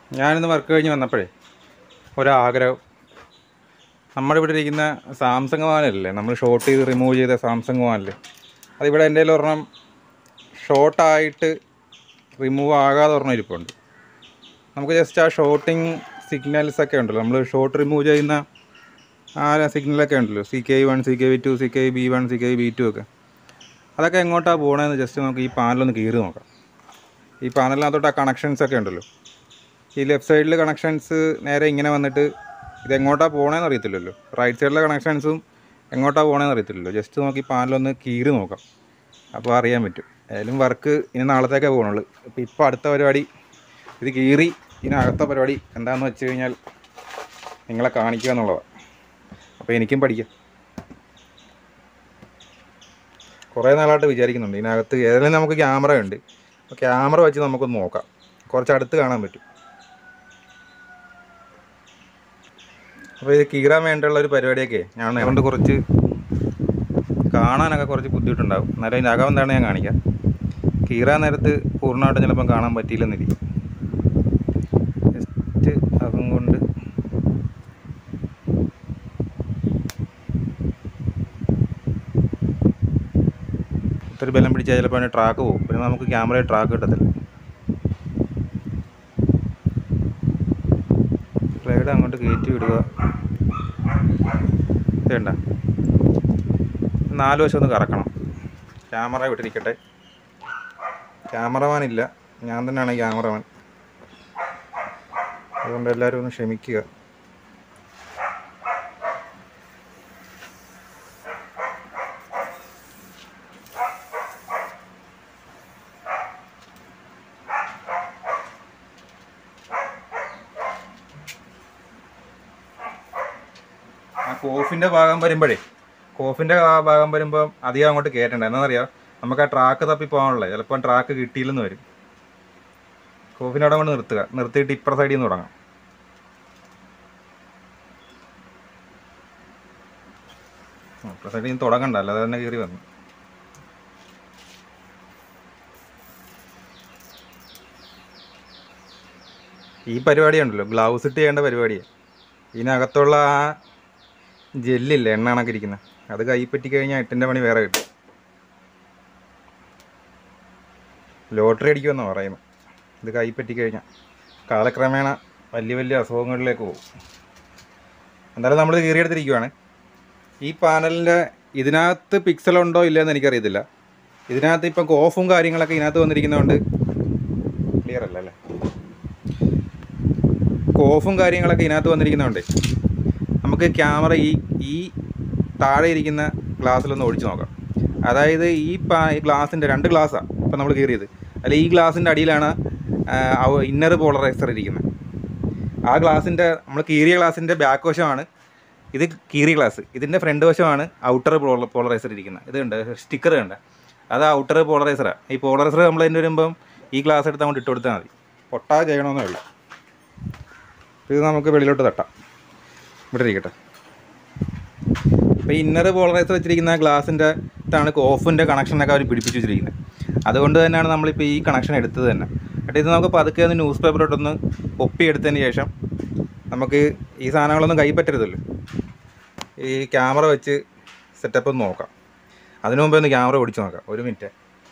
ഞാനിന്ന് വർക്ക് കഴിഞ്ഞ് വന്നപ്പോഴേ ഒരാഗ്രഹം നമ്മുടെ ഇവിടെ ഇരിക്കുന്ന സാംസങ് വാനല്ലേ നമ്മൾ ഷോർട്ട് ചെയ്ത് റിമൂവ് ചെയ്ത സാംസങ് വാനല്ലേ അതിവിടെ എൻ്റെ കയ്യിൽ ഒരെണ്ണം ഷോർട്ടായിട്ട് റിമൂവ് ആകാതെ ഒരെണ്ണം ഇരിപ്പുണ്ട് നമുക്ക് ജസ്റ്റ് ആ ഷോർട്ടിങ് സിഗ്നൽസ് ഒക്കെ ഉണ്ടല്ലോ നമ്മൾ ഷോർട്ട് റിമൂവ് ചെയ്യുന്ന ആ സിഗ്നലൊക്കെ ഉണ്ടല്ലോ C K one C K V two C K B one C K B two ഒക്കെ അതൊക്കെ എങ്ങോട്ടാണ് പോകണമെന്ന് ജസ്റ്റ് നമുക്ക് ഈ പാനലൊന്ന് കീറി നോക്കാം ഈ പാനലിനകത്തോട്ട് ആ കണക്ഷൻസ് ഒക്കെ ഉണ്ടല്ലോ ഈ ലെഫ്റ്റ് സൈഡിൽ കണക്ഷൻസ് നേരെ ഇങ്ങനെ വന്നിട്ട് ഇത് എങ്ങോട്ടാണ് പോകണമെന്ന് അറിയത്തില്ലല്ലോ റൈറ്റ് സൈഡിലെ കണക്ഷൻസും എങ്ങോട്ടാണ് പോകണമെന്ന് അറിയത്തില്ലല്ലോ ജസ്റ്റ് നോക്കി പാനലൊന്ന് കീറി നോക്കാം അപ്പോൾ അറിയാൻ പറ്റും ഏതായാലും വർക്ക് ഇനി നാളത്തേക്കേ പോകണുള്ളൂ അപ്പോൾ ഇപ്പോൾ അടുത്ത പരിപാടി ഇത് കീറി ഇതിനകത്ത പരിപാടി എന്താണെന്ന് വെച്ച് കഴിഞ്ഞാൽ നിങ്ങളെ കാണിക്കുക എന്നുള്ളതാണ് അപ്പോൾ എനിക്കും പഠിക്കാം കുറേ നാളായിട്ട് വിചാരിക്കുന്നുണ്ട് ഇതിനകത്ത് ഏതായാലും നമുക്ക് ക്യാമറ ഉണ്ട് അപ്പോൾ ക്യാമറ വെച്ച് നമുക്കൊന്ന് നോക്കാം കുറച്ച് അടുത്ത് കാണാൻ പറ്റും അപ്പോൾ ഇത് കീറാൻ വേണ്ടിയുള്ള ഒരു പരിപാടിയൊക്കെ ഞാൻ അതുകൊണ്ട് കുറച്ച് കാണാനൊക്കെ കുറച്ച് ബുദ്ധിമുട്ടുണ്ടാവും എന്നാലും അതിൻ്റെ അകം എന്താണ് ഞാൻ കാണിക്കാം കീറാൻ നേരത്ത് പൂർണ്ണമായിട്ട് ചിലപ്പം കാണാൻ പറ്റിയില്ലെന്നിരിക്കും ജസ്റ്റ് അകം കൊണ്ട് ഒത്തിരി ബലം പിടിച്ചാൽ ചിലപ്പോൾ അതിൻ്റെ ട്രാക്ക് പോകും പിന്നെ നമുക്ക് ക്യാമറയിൽ ട്രാക്ക് കിട്ടത്തില്ല സ്ലൈഡ് അങ്ങോട്ട് കയറ്റി വിടുക വേണ്ട നാല് വശം ഒന്ന് കറക്കണം ക്യാമറ വിട്ടിരിക്കട്ടെ ക്യാമറമാൻ ഇല്ല ഞാൻ തന്നെയാണ് ക്യാമറമാൻ അതുകൊണ്ട് എല്ലാവരും ഒന്ന് ക്ഷമിക്കുക ആ കോഫിൻ്റെ ഭാഗം വരുമ്പോഴേ കോഫിൻ്റെ ആ ഭാഗം വരുമ്പോൾ അധികം അങ്ങോട്ട് കയറ്റണ്ട എന്താണെന്നറിയാം നമുക്ക് ആ ട്രാക്ക് തപ്പി പോകാനുള്ളത് ചിലപ്പോൾ ട്രാക്ക് കിട്ടിയില്ലെന്ന് വരും കോഫിൻ്റെ അവിടെ കൊണ്ട് നിർത്തുക നിർത്തിയിട്ട് ഇപ്പുറ സൈഡിൽ നിന്ന് തുടങ്ങാം ഇപ്പുറ സൈഡിൽ നിന്ന് തുടങ്ങണ്ട അല്ലാതെ തന്നെ കയറി വന്നു ഈ പരിപാടി ഉണ്ടല്ലോ ഗ്ലൗസ് ഇട്ട് ചെയ്യേണ്ട പരിപാടിയാണ് ഇതിനകത്തുള്ള ആ ജെല്ലില്ലേ എണ്ണ കണക്ക് ഇരിക്കുന്നത് അത് കൈ പറ്റി കഴിഞ്ഞാൽ എട്ടിൻ്റെ പണി വേറെ കിട്ടും ലോട്ടറി അടിക്കുമെന്നാണ് പറയുന്നത് ഇത് കൈ പറ്റി കഴിഞ്ഞാൽ കാലക്രമേണ വലിയ വലിയ അസുഖങ്ങളിലേക്ക് പോകും എന്തായാലും നമ്മൾ കീറിയെടുത്തിരിക്കുവാണ് ഈ പാനലിൻ്റെ ഇതിനകത്ത് പിക്സൽ ഉണ്ടോ ഇല്ലയെന്ന് എനിക്കറിയത്തില്ല ഇതിനകത്ത് ഇപ്പം ഓഫും കാര്യങ്ങളൊക്കെ ഇതിനകത്ത് വന്നിരിക്കുന്നതുകൊണ്ട് ക്ലിയർ അല്ല അല്ലേ ഓഫും കാര്യങ്ങളൊക്കെ ഇതിനകത്ത് വന്നിരിക്കുന്നതുകൊണ്ട് നമുക്ക് ക്യാമറ ഈ ഈ താഴെ ഇരിക്കുന്ന ഗ്ലാസ്സിലൊന്ന് ഒഴിച്ച് നോക്കാം അതായത് ഈ പാ ഈ ഗ്ലാസിൻ്റെ രണ്ട് ഗ്ലാസ്സാണ് ഇപ്പം നമ്മൾ കീറിയത് അല്ല ഈ ഗ്ലാസിൻ്റെ അടിയിലാണ് ഇന്നർ പോളറൈസർ ഇരിക്കുന്നത് ആ ഗ്ലാസിൻ്റെ നമ്മൾ കീറിയ ഗ്ലാസിൻ്റെ ബാക്ക് വശമാണ് ഇത് കീറിയ ഗ്ലാസ് ഇതിൻ്റെ ഫ്രണ്ട് വശമാണ് ഔട്ടർ പോളറൈസർ ഇരിക്കുന്നത് ഇത് ഉണ്ട് സ്റ്റിക്കർ ഉണ്ട് അത് ഔട്ടർ പോളറൈസറാണ് ഈ പോളറൈസർ നമ്മൾ അതിൻ്റെ വരുമ്പം ഈ ഗ്ലാസ് എടുത്ത് അങ്ങോട്ട് ഇട്ട് കൊടുത്താൽ മതി പൊട്ടാ ചെയ്യണമെന്നേ ഉള്ളൂ ഇത് നമുക്ക് വെളിയിലോട്ട് തട്ടാം ഇവിടെ ഇരിക്കട്ടെ അപ്പോൾ ഇന്നർ പോളറൈസർ വെച്ചിരിക്കുന്ന ഗ്ലാസിൻ്റെ ഇതാണ് ഓഫിൻ്റെ കണക്ഷനൊക്കെ അവർ പിടിപ്പിച്ച് വെച്ചിരിക്കുന്നത് അതുകൊണ്ട് തന്നെയാണ് നമ്മളിപ്പോൾ ഈ കണക്ഷൻ എടുത്തത് തന്നെ എന്നിട്ട് ഇത് നമുക്ക് പതുക്കെ ഒന്ന് ന്യൂസ് പേപ്പറിലോട്ടൊന്ന് ഒപ്പിയെടുത്തതിന് ശേഷം നമുക്ക് ഈ സാധനങ്ങളൊന്നും കൈപ്പറ്റരുതല്ലോ ഈ ക്യാമറ വെച്ച് സെറ്റപ്പ് ഒന്ന് നോക്കാം അതിനു മുമ്പേ ഒന്ന് ക്യാമറ പിടിച്ച് നോക്കാം ഒരു മിനിറ്റ്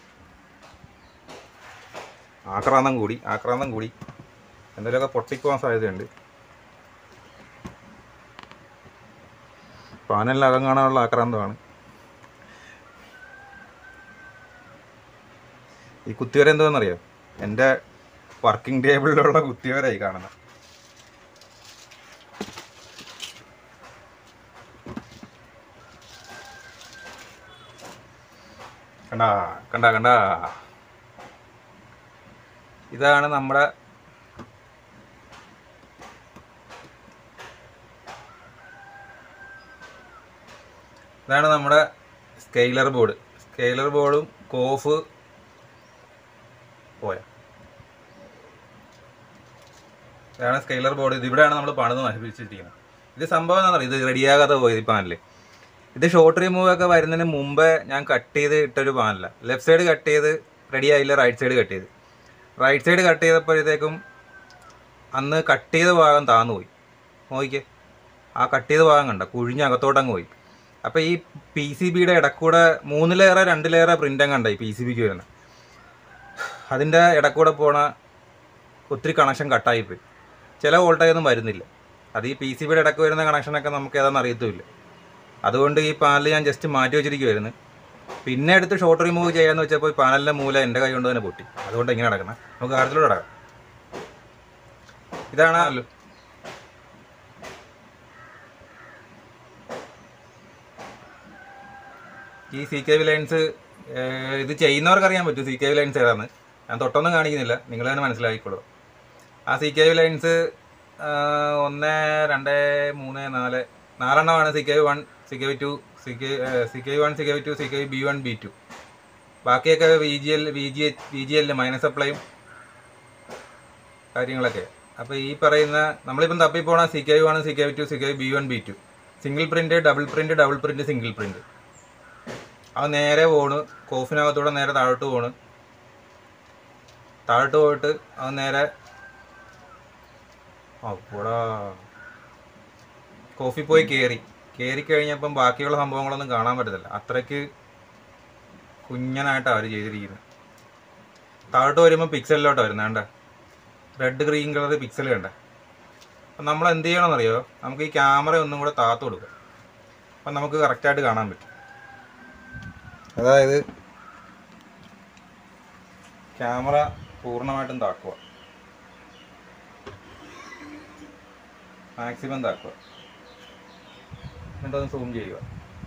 ആക്രാന്തം കൂടി ആക്രാന്തം കൂടി എന്തെങ്കിലുമൊക്കെ പൊട്ടിപ്പോകാൻ സാധ്യതയുണ്ട് പാനലിൽ അകം കാണാനുള്ള ആക്രാന്തമാണ് ഈ കുത്തിവര എന്താണെന്നറിയോ എൻ്റെ വർക്കിംഗ് ടേബിളിലുള്ള കുത്തിവരായി കാണുന്നത് കണ്ട കണ്ട കണ്ട ഇതാണ് നമ്മുടെ ഇതാണ് നമ്മുടെ സ്കെയിലർ ബോർഡ് സ്കെയിലർ ബോർഡും കോഫ് പോയ ഇതാണ് സ്കെയിലർ ബോർഡ് ഇത് ഇവിടെയാണ് നമ്മൾ പണിത് നശിപ്പിച്ചിരിക്കുന്നത് ഇത് സംഭവം എന്താണെന്ന് അറിയാം ഇത് റെഡിയാകാതെ പോയത് ഈ പാനല് ഇത് ഷോർട്ട് റിമൂവ് ഒക്കെ വരുന്നതിന് മുമ്പേ ഞാൻ കട്ട് ചെയ്ത് ഇട്ടൊരു പാനല ലെഫ്റ്റ് സൈഡ് കട്ട് ചെയ്ത് റെഡി ആയില്ല റൈറ്റ് സൈഡ് കട്ട് ചെയ്ത് റൈറ്റ് സൈഡ് കട്ട് ചെയ്തപ്പോഴത്തേക്കും അന്ന് കട്ട് ചെയ്ത ഭാഗം താന്നു പോയി നോക്കിക്കേ ആ കട്ട് ചെയ്ത ഭാഗം കണ്ട കുഴിഞ്ഞ് അകത്തോട്ടങ്ങ് പോയി അപ്പോൾ ഈ പി സി ബിയുടെ ഇടക്കൂടെ മൂന്ന് ലെയറോ രണ്ട് ലെയറോ പ്രിൻ്റും കണ്ട ഈ പി സി ബിക്ക് വരുന്നത് അതിൻ്റെ ഇടക്കൂടെ പോണ ഒത്തിരി കണക്ഷൻ കട്ടായിപ്പോയി ചില വോൾട്ടേജ് ഒന്നും വരുന്നില്ല അത് ഈ പി സി ബിയുടെ ഇടക്ക് വരുന്ന കണക്ഷനൊക്കെ നമുക്ക് ഏതാണെന്ന് അറിയത്തുമില്ല അതുകൊണ്ട് ഈ പാനൽ ഞാൻ ജസ്റ്റ് മാറ്റി വെച്ചിരിക്കുമായിരുന്നു പിന്നെ എടുത്ത് ഷോർട്ട് റിമൂവ് ചെയ്യാന്ന് വെച്ചപ്പോൾ ഈ പാനലിൻ്റെ മൂല എൻ്റെ കൈ കൊണ്ട് തന്നെ പൊട്ടി അതുകൊണ്ട് ഇങ്ങനെ നടക്കണം നമുക്ക് കാര്യത്തിലൂടെ നടക്കാം ഇതാണ് ഈ സി കെ വി ലൈൻസ് ഇത് ചെയ്യുന്നവർക്ക് അറിയാൻ പറ്റും സി കെ വി ലൈൻസ് ഏതാന്ന് ഞാൻ തൊട്ടൊന്നും കാണിക്കുന്നില്ല നിങ്ങൾ തന്നെ മനസ്സിലാക്കിക്കോളൂ ആ സി കെ വി ലൈൻസ് ഒന്ന് രണ്ട് മൂന്ന് നാല് നാലെണ്ണമാണ് C K V one C K V two C K C K V one C K V two C K V B one B two ബാക്കിയൊക്കെ V G L V G V G എല്ലിൽ minus സപ്ലൈയും കാര്യങ്ങളൊക്കെ അപ്പോൾ ഈ പറയുന്ന നമ്മളിപ്പം തപ്പിപ്പോണ C K V one C K V two C K V B one B two single print double print double print single print അത് നേരെ പോണ് കോഫിനകത്തൂടെ നേരെ താഴോട്ട് പോണ് താഴോട്ട് പോയിട്ട് അത് നേരെ അപ്പോടാ കോഫി പോയി കയറി കയറി കഴിഞ്ഞപ്പം ബാക്കിയുള്ള സംഭവങ്ങളൊന്നും കാണാൻ പറ്റത്തില്ല അത്രയ്ക്ക് കുഞ്ഞനായിട്ടാണ് അവർ ചെയ്തിരിക്കുന്നത് താഴോട്ട് വരുമ്പോൾ പിക്സലിലോട്ട് വരുന്നത് വേണ്ട റെഡ് ഗ്രീൻ കളർ പിക്സൽ കണ്ട അപ്പം നമ്മൾ എന്ത് ചെയ്യണമെന്നറിയോ നമുക്ക് ഈ ക്യാമറ ഒന്നും കൂടെ താത്ത് കൊടുക്കാം അപ്പം നമുക്ക് കറക്റ്റായിട്ട് കാണാൻ പറ്റും അതായത് ക്യാമറ പൂർണ്ണമായിട്ടും താക്കുക മാക്സിമം താക്കുക എന്നിട്ടൊന്ന് സൂം ചെയ്യുക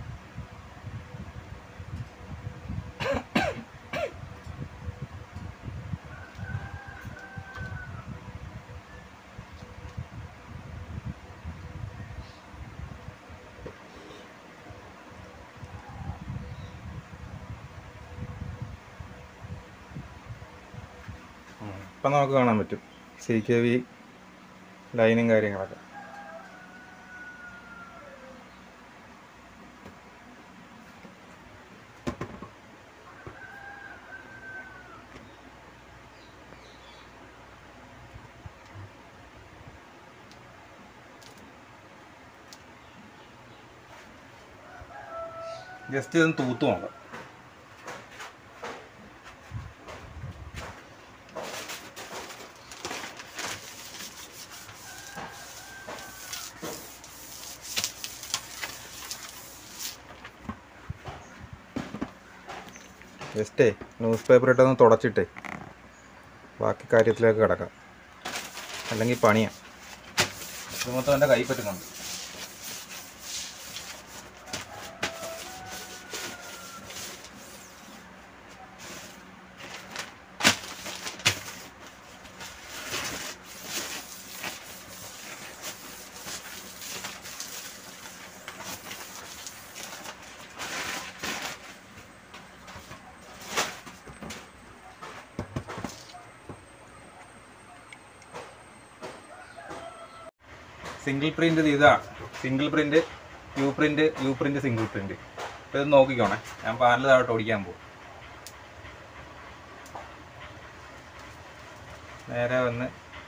ഇപ്പം നമുക്ക് കാണാൻ പറ്റും സി കെ വി ലൈനും കാര്യങ്ങളൊക്കെ ജസ്റ്റ് ഇതൊന്ന് തൂത്ത് നോക്കാം ജസ്റ്റേ ന്യൂസ് പേപ്പർ ഇട്ടൊന്ന് തുടച്ചിട്ടേ ബാക്കി കാര്യത്തിലേക്ക് കിടക്കാം അല്ലെങ്കിൽ പണിയാ ഇത് മൊത്തം എൻ്റെ കൈ പറ്റുന്നുണ്ട് സിംഗിൾ പ്രിന്റ് ഇതാണ് single print U print U print single print അപ്പോൾ ഇത് നോക്കിക്കോണേ ഞാൻ പാനൽ താഴോട്ട് ഓടിക്കാൻ പോകും നേരെ വന്ന്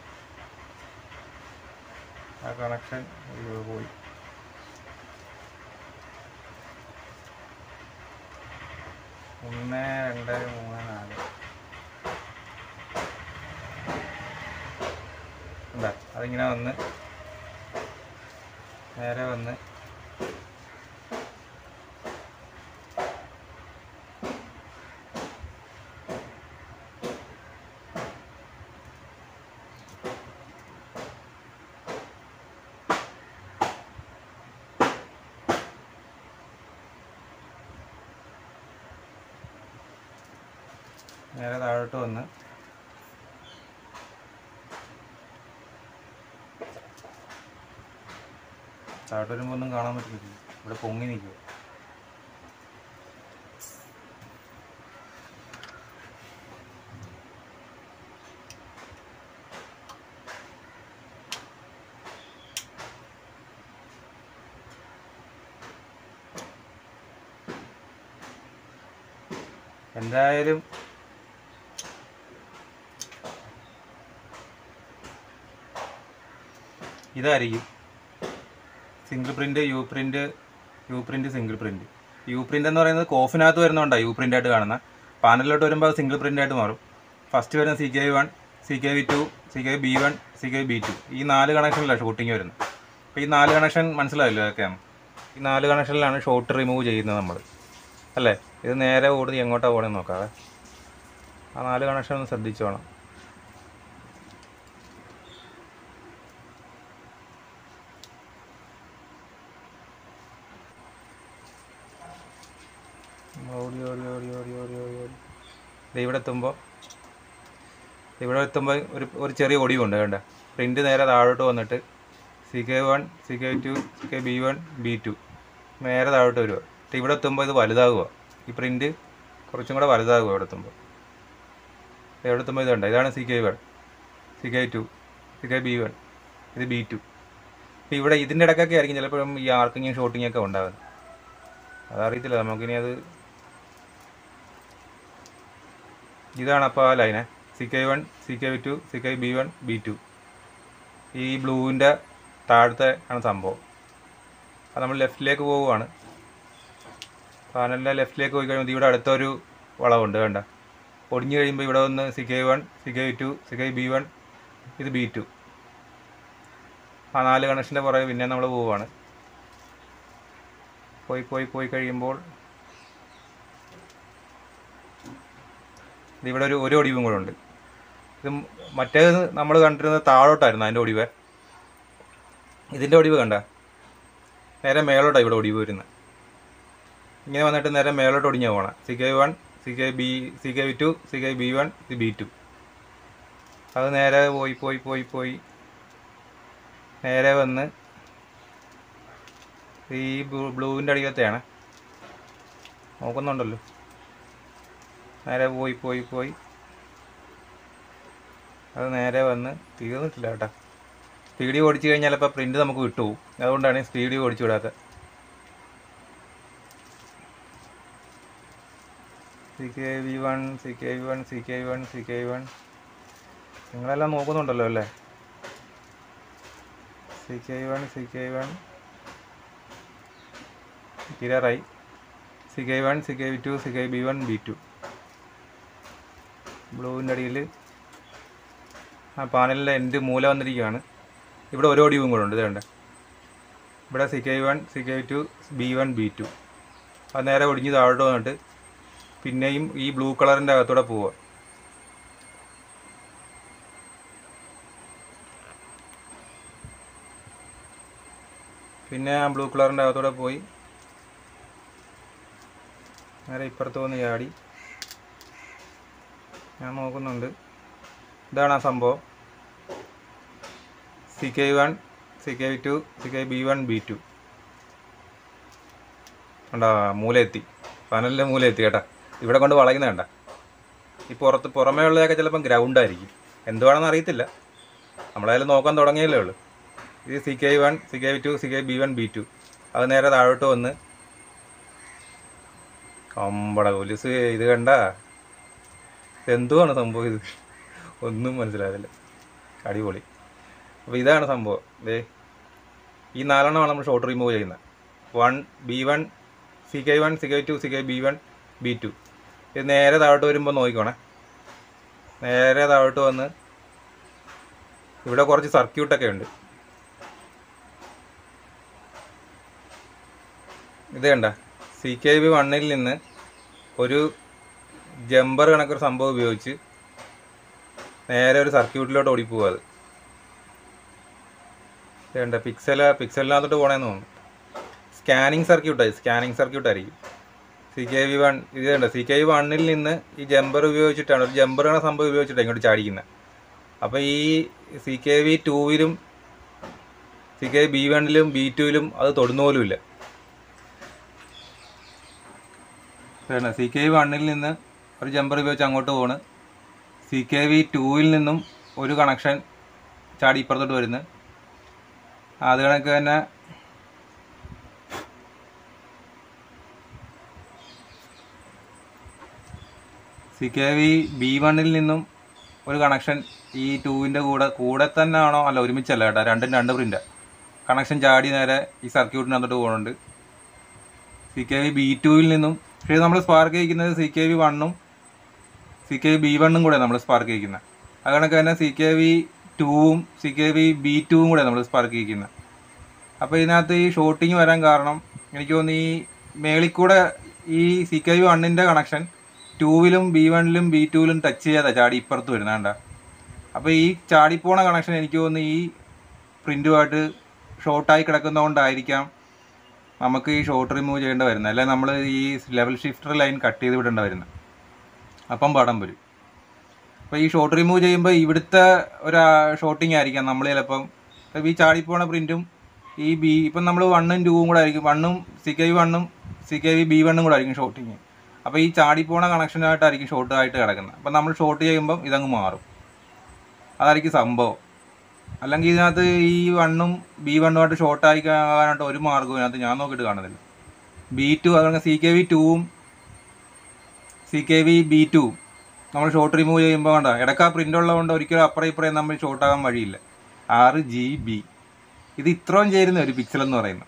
ആ കണക്ഷൻ പോയി ഒന്ന് രണ്ട് മൂന്ന് നാല് എന്താ അതിങ്ങനെ വന്ന് നേരെ വന്ന് നേരെ താഴോട്ട് വന്ന് താഴോട്ട് വരുമ്പോൾ ഒന്നും കാണാൻ പറ്റില്ല ഇവിടെ പൊങ്ങി നിൽക്കുക എന്തായാലും ഇതായിരിക്കും single print U print U print single print U print എന്ന് പറയുന്നത് കോഫിനകത്ത് വരുന്നതുകൊണ്ടാണ് യു പ്രിൻ്റ് ആയിട്ട് കാണുന്ന പാനലിലോട്ട് വരുമ്പോൾ അത് സിംഗിൾ പ്രിൻ്റ് ആയിട്ട് മാറും ഫസ്റ്റ് വരുന്ന C K one C K V two C K B one C K B two ഈ നാല് കണക്ഷനിലാണ് ഷൂട്ടിങ് വരുന്നത് അപ്പോൾ ഈ നാല് കണക്ഷൻ മനസ്സിലായല്ലോ ഏതൊക്കെയാണ് ഈ നാല് കണക്ഷനിലാണ് ഷോട്ട് റിമൂവ് ചെയ്യുന്നത് നമ്മൾ അല്ലേ ഇത് നേരെ ഓടി എങ്ങോട്ടാണ് പോകണമെന്ന് നോക്കാവേ ആ നാല് കണക്ഷൻ ഒന്ന് ശ്രദ്ധിച്ചോണം ഓടി ഓടി ഓടി ഓടി ഓടി ഓടി ഓടി ദേ ഇവിടെ എത്തുമ്പോൾ ഇവിടെ എത്തുമ്പോൾ ഒരു ഒരു ചെറിയ ഒടിവുണ്ട് വേണ്ട പ്രിൻ്റ് നേരെ താഴോട്ട് വന്നിട്ട് C K one C K two C K B one B two നേരെ താഴോട്ട് വരിക എന്നിട്ട് ഇവിടെ എത്തുമ്പോൾ ഇത് വലുതാകുക ഈ പ്രിൻ്റ് കുറച്ചും കൂടെ വലുതാകുക ഇവിടെ എത്തുമ്പോൾ ഇവിടെ എത്തുമ്പോൾ ഇതുണ്ട് ഇതാണ് C K one C K two C K B one ഇത് ബി ടു അപ്പോൾ ഇവിടെ ഇതിൻ്റെ ഇടയ്ക്കൊക്കെ ആയിരിക്കും ചിലപ്പോഴും ഈ ആർക്കിങ്ങും ഷോട്ടിങ്ങും ഒക്കെ ഉണ്ടാകുന്നത് അതറിയത്തില്ല നമുക്കിനി അത് ഇതാണ് അപ്പോൾ ആ ലൈനെ C K one C K two C K B one B two ഈ ബ്ലൂവിൻ്റെ താഴത്തെ ആണ് സംഭവം അത് നമ്മൾ ലെഫ്റ്റിലേക്ക് പോവുകയാണ് പാനലിൻ്റെ ലെഫ്റ്റിലേക്ക് പോയി കഴിയുമ്പോൾ ഇവിടെ അടുത്തൊരു വളവുണ്ട് വേണ്ട ഒടിഞ്ഞു കഴിയുമ്പോൾ ഇവിടെ വന്ന് C K one C K two C K B one ഇത് ബി ടു ആ നാല് കണക്ഷൻ്റെ പുറകെ പിന്നെ നമ്മൾ പോവുകയാണ് പോയി പോയി പോയി കഴിയുമ്പോൾ ഇത് ഇവിടെ ഒരു ഒരു ഒടിവും കൂടെ ഉണ്ട് ഇത് മറ്റേത് നമ്മൾ കണ്ടിരുന്നത് താഴോട്ടായിരുന്നു അതിൻ്റെ ഒടിവ് ഇതിൻ്റെ ഒടിവ് കണ്ട നേരെ മേലോട്ടാണ് ഇവിടെ ഒടിവ് വരുന്നത് ഇങ്ങനെ വന്നിട്ട് നേരെ മേലോട്ട് ഒടിഞ്ഞ പോകണം C K one C K B C K two C K B one ഇത് ബി ടു അത് നേരെ പോയി പോയി പോയി പോയി നേരെ വന്ന് ഈ ബ്ലൂവിൻ്റെ അടിക്കത്തെയാണ് നോക്കുന്നുണ്ടല്ലോ നേരെ പോയി പോയി പോയി അത് നേരെ വന്ന് തീർന്നിട്ടില്ല കേട്ടോ സ്പീഡിൽ ഓടിച്ചു കഴിഞ്ഞാൽ ഇപ്പോൾ പ്രിൻ്റ് നമുക്ക് വിട്ടുപോകും അതുകൊണ്ടാണ് സ്പീഡിൽ ഓടിച്ചു വിടാത്തത് C K V one C K V one C K V one C K V one നിങ്ങളെല്ലാം നോക്കുന്നുണ്ടല്ലോ അല്ലേ C K one C K one തീരാറായി C K one C K V two C K B one B two ബ്ലൂവിൻ്റെ അടിയിൽ ആ പാനലിൻ്റെ end മൂല വന്നിരിക്കുകയാണ് ഇവിടെ ഒരു ഒടിവും കൂടെ ഉണ്ട് ഇതുണ്ട് ഇവിടെ C K one C K two B one B two അത് നേരെ ഒടിഞ്ഞ് താഴോട്ട് വന്നിട്ട് പിന്നെയും ഈ ബ്ലൂ കളറിൻ്റെ അകത്തൂടെ പോവുക പിന്നെ ആ ബ്ലൂ കളറിൻ്റെ അകത്തൂടെ പോയി നേരെ ഇപ്പുറത്ത് വന്ന് ചാടി ഞാൻ നോക്കുന്നുണ്ട് ഇതാണ് ആ സംഭവം C K one C K two C K B one B two കണ്ടാ മൂല എത്തി പനലിൻ്റെ മൂല എത്തി കേട്ടാ ഇവിടെ കൊണ്ട് വളയുന്ന കണ്ട ഈ പുറത്ത് പുറമേ ഉള്ളതൊക്കെ ചിലപ്പം ഗ്രൗണ്ട് ആയിരിക്കും എന്തുവാണെന്ന് അറിയത്തില്ല നമ്മളായാലും നോക്കാൻ തുടങ്ങിയല്ലേ ഉള്ളൂ ഇത് C K one C K two C K B one B two അത് നേരെ താഴോട്ട് വന്ന് കമ്പട പോലീസ് ഇത് കണ്ട എന്തുവാണ് സംഭവം ഇത് ഒന്നും മനസ്സിലായതില്ല അടിപൊളി അപ്പോൾ ഇതാണ് സംഭവം ദേ ഈ നാലെണ്ണമാണ് നമ്മൾ ഷോർട്ട് റിമൂവ് ചെയ്യുന്നത് one B one C K one C K two C K B one B two ഇത് നേരെ താഴോട്ട് വരുമ്പോൾ നോക്കിക്കോണേ നേരെ താഴോട്ട് വന്ന് ഇവിടെ കുറച്ച് സർക്യൂട്ടൊക്കെ ഉണ്ട് ഇത് കണ്ട സി കെ ബി വണ്ണിൽ നിന്ന് ഒരു ജമ്പർ കണക്കൊരു സംഭവം ഉപയോഗിച്ച് നേരെ ഒരു സർക്യൂട്ടിലോട്ട് ഓടിപ്പോവുക അത് വേണ്ട പിക്സൽ പിക്സലിനകത്തോട്ട് പോകണമെന്ന് തോന്നുന്നു സ്കാനിങ് സർക്യൂട്ടായി സ്കാനിങ് സർക്യൂട്ടായിരിക്കും സി കെ വി വൺ ഇത് കണ്ട സി കെ വി വണ്ണിൽ നിന്ന് ഈ ജമ്പർ ഉപയോഗിച്ചിട്ടാണ് ഒരു ജമ്പർ എന്ന സംഭവം ഉപയോഗിച്ചിട്ടാണ് ഇങ്ങോട്ട് ചാടിക്കുന്നത് അപ്പോൾ ഈ സി കെ വി ടൂവിലും സി കെ ബി വണ്ണിലും ബി ടുവിലും അത് തൊടുന്ന പോലുമില്ല വേണ്ട സി കെ വി വണ്ണിൽ നിന്ന് ഒരു ജമ്പർ ഉപയോഗിച്ച് അങ്ങോട്ട് പോണ് സി കെ വി ടൂവിൽ നിന്നും ഒരു കണക്ഷൻ ചാടി ഇപ്പുറത്തോട്ട് വരുന്നു അത് കണക്ക് തന്നെ സി കെ വി ബി വണ്ണിൽ നിന്നും ഒരു കണക്ഷൻ ഈ ടൂവിൻ്റെ കൂടെ കൂടെ തന്നെ ആണോ അല്ല ഒരുമിച്ചല്ല കേട്ടോ രണ്ടും രണ്ട് പ്രിൻ്റ് കണക്ഷൻ ചാടി നേരെ ഈ സർക്യൂട്ടിനകത്തോട്ട് പോകുന്നുണ്ട് സി കെ വി ബി ടുവിൽ നിന്നും പക്ഷേ നമ്മൾ സ്പാർക്ക് ചെയ്യിക്കുന്നത് സി കെ വി വണ്ണും സി കെ വി ബി വണ്ണും കൂടെ നമ്മൾ സ്പാർക്ക് ചെയ്യിക്കുന്നത് അത് കണക്ക് തന്നെ സി കെ വി ടൂവും സി കെ വി ബി ടുവും കൂടെ നമ്മൾ സ്പാർക്ക് ചെയ്യിക്കുന്നത് അപ്പോൾ ഇതിനകത്ത് ഈ ഷോട്ടിങ് വരാൻ കാരണം എനിക്ക് തോന്നുന്നു ഈ മേളിൽ കൂടെ ഈ സി കെ വി വണ്ണിൻ്റെ കണക്ഷൻ ടൂവിലും ബി വണ്ണിലും ബി ടുവിലും ടച്ച് ചെയ്യാതെ ചാടി ഇപ്പുറത്ത് വരുന്നതാണ്ട അപ്പോൾ ഈ ചാടിപ്പോണ കണക്ഷൻ എനിക്ക് തോന്നുന്നു ഈ പ്രിൻറ്റുമായിട്ട് ഷോർട്ടായി കിടക്കുന്നതുകൊണ്ടായിരിക്കാം നമുക്ക് ഈ ഷോർട്ട് റിമൂവ് ചെയ്യേണ്ട വരുന്നത് അല്ലെങ്കിൽ നമ്മൾ ഈ ലെവൽ ഷിഫ്റ്റർ ലൈൻ കട്ട് ചെയ്ത് വിടേണ്ട വരുന്നത് അപ്പം പടം വരും അപ്പോൾ ഈ ഷോർട്ട് റിമൂവ് ചെയ്യുമ്പോൾ ഇവിടുത്തെ ഒരു ഷോട്ടിങ് ആയിരിക്കാം നമ്മൾ ചിലപ്പം ഇപ്പം ഈ ചാടിപ്പോണ പ്രിൻറ്റും ഈ ബി ഇപ്പം നമ്മൾ വണ്ണും ടൂവും കൂടെ ആയിരിക്കും വണ്ണും സി കെ വി വണ്ണും സി കെ വി ബി വണ്ണും കൂടെ ആയിരിക്കും ഷോട്ടിങ് അപ്പോൾ ഈ ചാടിപ്പോണ കണക്ഷനായിട്ടായിരിക്കും ഷോർട്ട് ആയിട്ട് കിടക്കുന്നത് അപ്പം നമ്മൾ ഷോർട്ട് ചെയ്യുമ്പം ഇതങ്ങ് മാറും അതായിരിക്കും സംഭവം അല്ലെങ്കിൽ ഇതിനകത്ത് ഈ വണ്ണും ബി വണ്ണുമായിട്ട് ഷോർട്ട് ആയി ആകാനായിട്ട് ഒരു മാർഗ്ഗവും ഇതിനകത്ത് ഞാൻ നോക്കിയിട്ട് കാണുന്നില്ല ബി ടു അതുകൊണ്ട് സി കെ വി ടൂവും സി കെ വി ബി ടൂവും നമ്മൾ ഷോർട്ട് റിമൂവ് ചെയ്യുമ്പോൾ കണ്ട ഇടയ്ക്ക് ആ പ്രിൻ്റ് ഉള്ളതുകൊണ്ട് ഒരിക്കലും അപ്പുറം ഇപ്പുറം നമ്മൾ ഷോർട്ട് ആകാൻ വഴിയില്ല ആറ് ജി ബി ഇത് ഇത്രയും ചേരുന്ന ഒരു പിക്സൽ എന്ന് പറയുന്നത്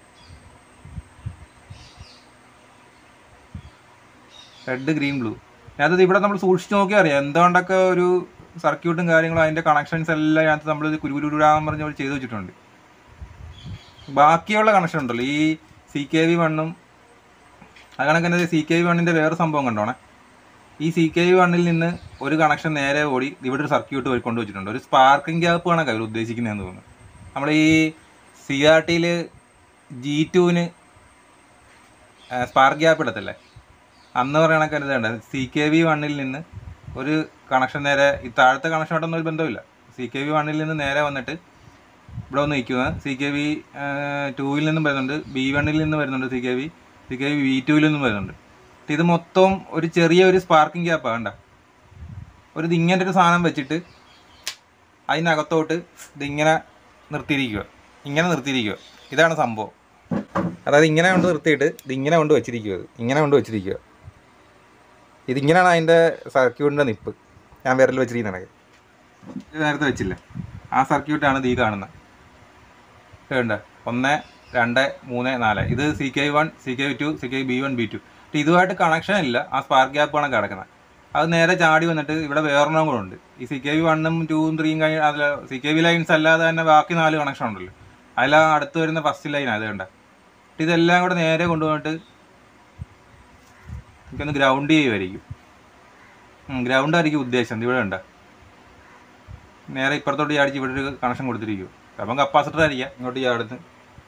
റെഡ് ഗ്രീൻ ബ്ലൂ അതിനകത്ത് ഇവിടെ നമ്മൾ സൂക്ഷിച്ച് നോക്കിയാൽ അറിയാം എന്തുകൊണ്ടൊക്കെ ഒരു സർക്യൂട്ടും കാര്യങ്ങളും അതിൻ്റെ കണക്ഷൻസ് എല്ലാം അതിനകത്ത് നമ്മൾ കുരുകുരുരാന്ന് പറഞ്ഞ് അവർ ചെയ്ത് വെച്ചിട്ടുണ്ട് ബാക്കിയുള്ള കണക്ഷൻ ഉണ്ടല്ലോ ഈ സി കെ വി വണ്ണും അത് കണക്ക് തന്നെ സി കെ വി വണ്ണിൻ്റെ വേറെ സംഭവം കണ്ടോണേ ഈ സി കെ വി വണ്ണിൽ നിന്ന് ഒരു കണക്ഷൻ നേരെ ഓടി ഇവിടെ ഒരു സർക്യൂട്ട് പോയി കൊണ്ടുവച്ചിട്ടുണ്ട് ഒരു സ്പാർക്കിംഗ് ഗ്യാപ്പ് കണക്ക് അവർ ഉദ്ദേശിക്കുന്നതെന്ന് തോന്നുന്നു നമ്മൾ ഈ സി ആർ ടിയിൽ ജി ടുവിന് സ്പാർക്ക് ഗ്യാപ്പ് ഇടത്തില്ലേ അന്ന് പറയണ കരുതേണ്ട സി കെ വി വണ്ണിൽ നിന്ന് ഒരു കണക്ഷൻ നേരെ ഈ താഴത്തെ കണക്ഷനായിട്ടൊന്നും ഒരു ബന്ധമില്ല സി കെ വി വണ്ണിൽ നിന്ന് നേരെ വന്നിട്ട് ഇവിടെ വന്ന് നിൽക്കുക സി കെ വി ടൂവിൽ നിന്നും വരുന്നുണ്ട് ബി വണ്ണിൽ നിന്ന് വരുന്നുണ്ട് C K V C K V V ടുവിൽ നിന്നും വരുന്നുണ്ട് ഇത് മൊത്തം ഒരു ചെറിയ ഒരു സ്പാർക്കിംഗ് ഗ്യാപ്പാണ് വേണ്ട ഒരു ഇതിങ്ങനെ ഒരു സാധനം വെച്ചിട്ട് അതിനകത്തോട്ട് ഇതിങ്ങനെ നിർത്തിയിരിക്കുക ഇങ്ങനെ നിർത്തിയിരിക്കുക ഇതാണ് സംഭവം അതായത് ഇങ്ങനെ കൊണ്ട് നിർത്തിയിട്ട് ഇതിങ്ങനെ കൊണ്ട് വെച്ചിരിക്കുക ഇത് ഇങ്ങനെ കൊണ്ട് വെച്ചിരിക്കുക ഇതിങ്ങനെയാണ് അതിൻ്റെ സർക്യൂട്ടിൻ്റെ നിപ്പ് ഞാൻ വിരൽ വെച്ചിരിക്കുന്നത് ഇത് നേരത്തെ വെച്ചില്ല ആ സർക്യൂട്ടാണ് ഇത് ഈ കാണുന്നത് വേണ്ട ഒന്ന് രണ്ട് മൂന്ന് നാല് ഇത് C K one C K two C K B one B two ഇതുമായിട്ട് കണക്ഷൻ ഇല്ല ആ സ്പാർക്ക് ഗ്യാപ്പാണ് കിടക്കുന്നത് അത് നേരെ ചാടി വന്നിട്ട് ഇവിടെ വേറൊരെണ്ണം കൂടെ ഉണ്ട് ഈ സി കെ വി വണ്ണും ടൂവും ത്രീയും കഴിഞ്ഞ അതിൽ സി കെ വി ലൈൻസ് അല്ലാതെ തന്നെ ബാക്കി നാല് കണക്ഷൻ ഉണ്ടല്ലോ അതിൽ അടുത്ത് വരുന്ന ഫസ്റ്റ് ലൈൻ അത് കണ്ട ഇതെല്ലാം കൂടെ നേരെ കൊണ്ടുപോയിട്ട് എനിക്കൊന്ന് ഗ്രൗണ്ട് ചെയ്യുമായിരിക്കും ഗ്രൗണ്ട് ആയിരിക്കും ഉദ്ദേശം ഇവിടെ ഉണ്ട് നേരെ ഇപ്പുറത്തോട്ട് ചാടിച്ച് ഇവിടെ ഒരു കണക്ഷൻ കൊടുത്തിരിക്കും അപ്പം കപ്പാസിറ്റർ ആയിരിക്കാം ഇങ്ങോട്ട് ചാടുന്നത്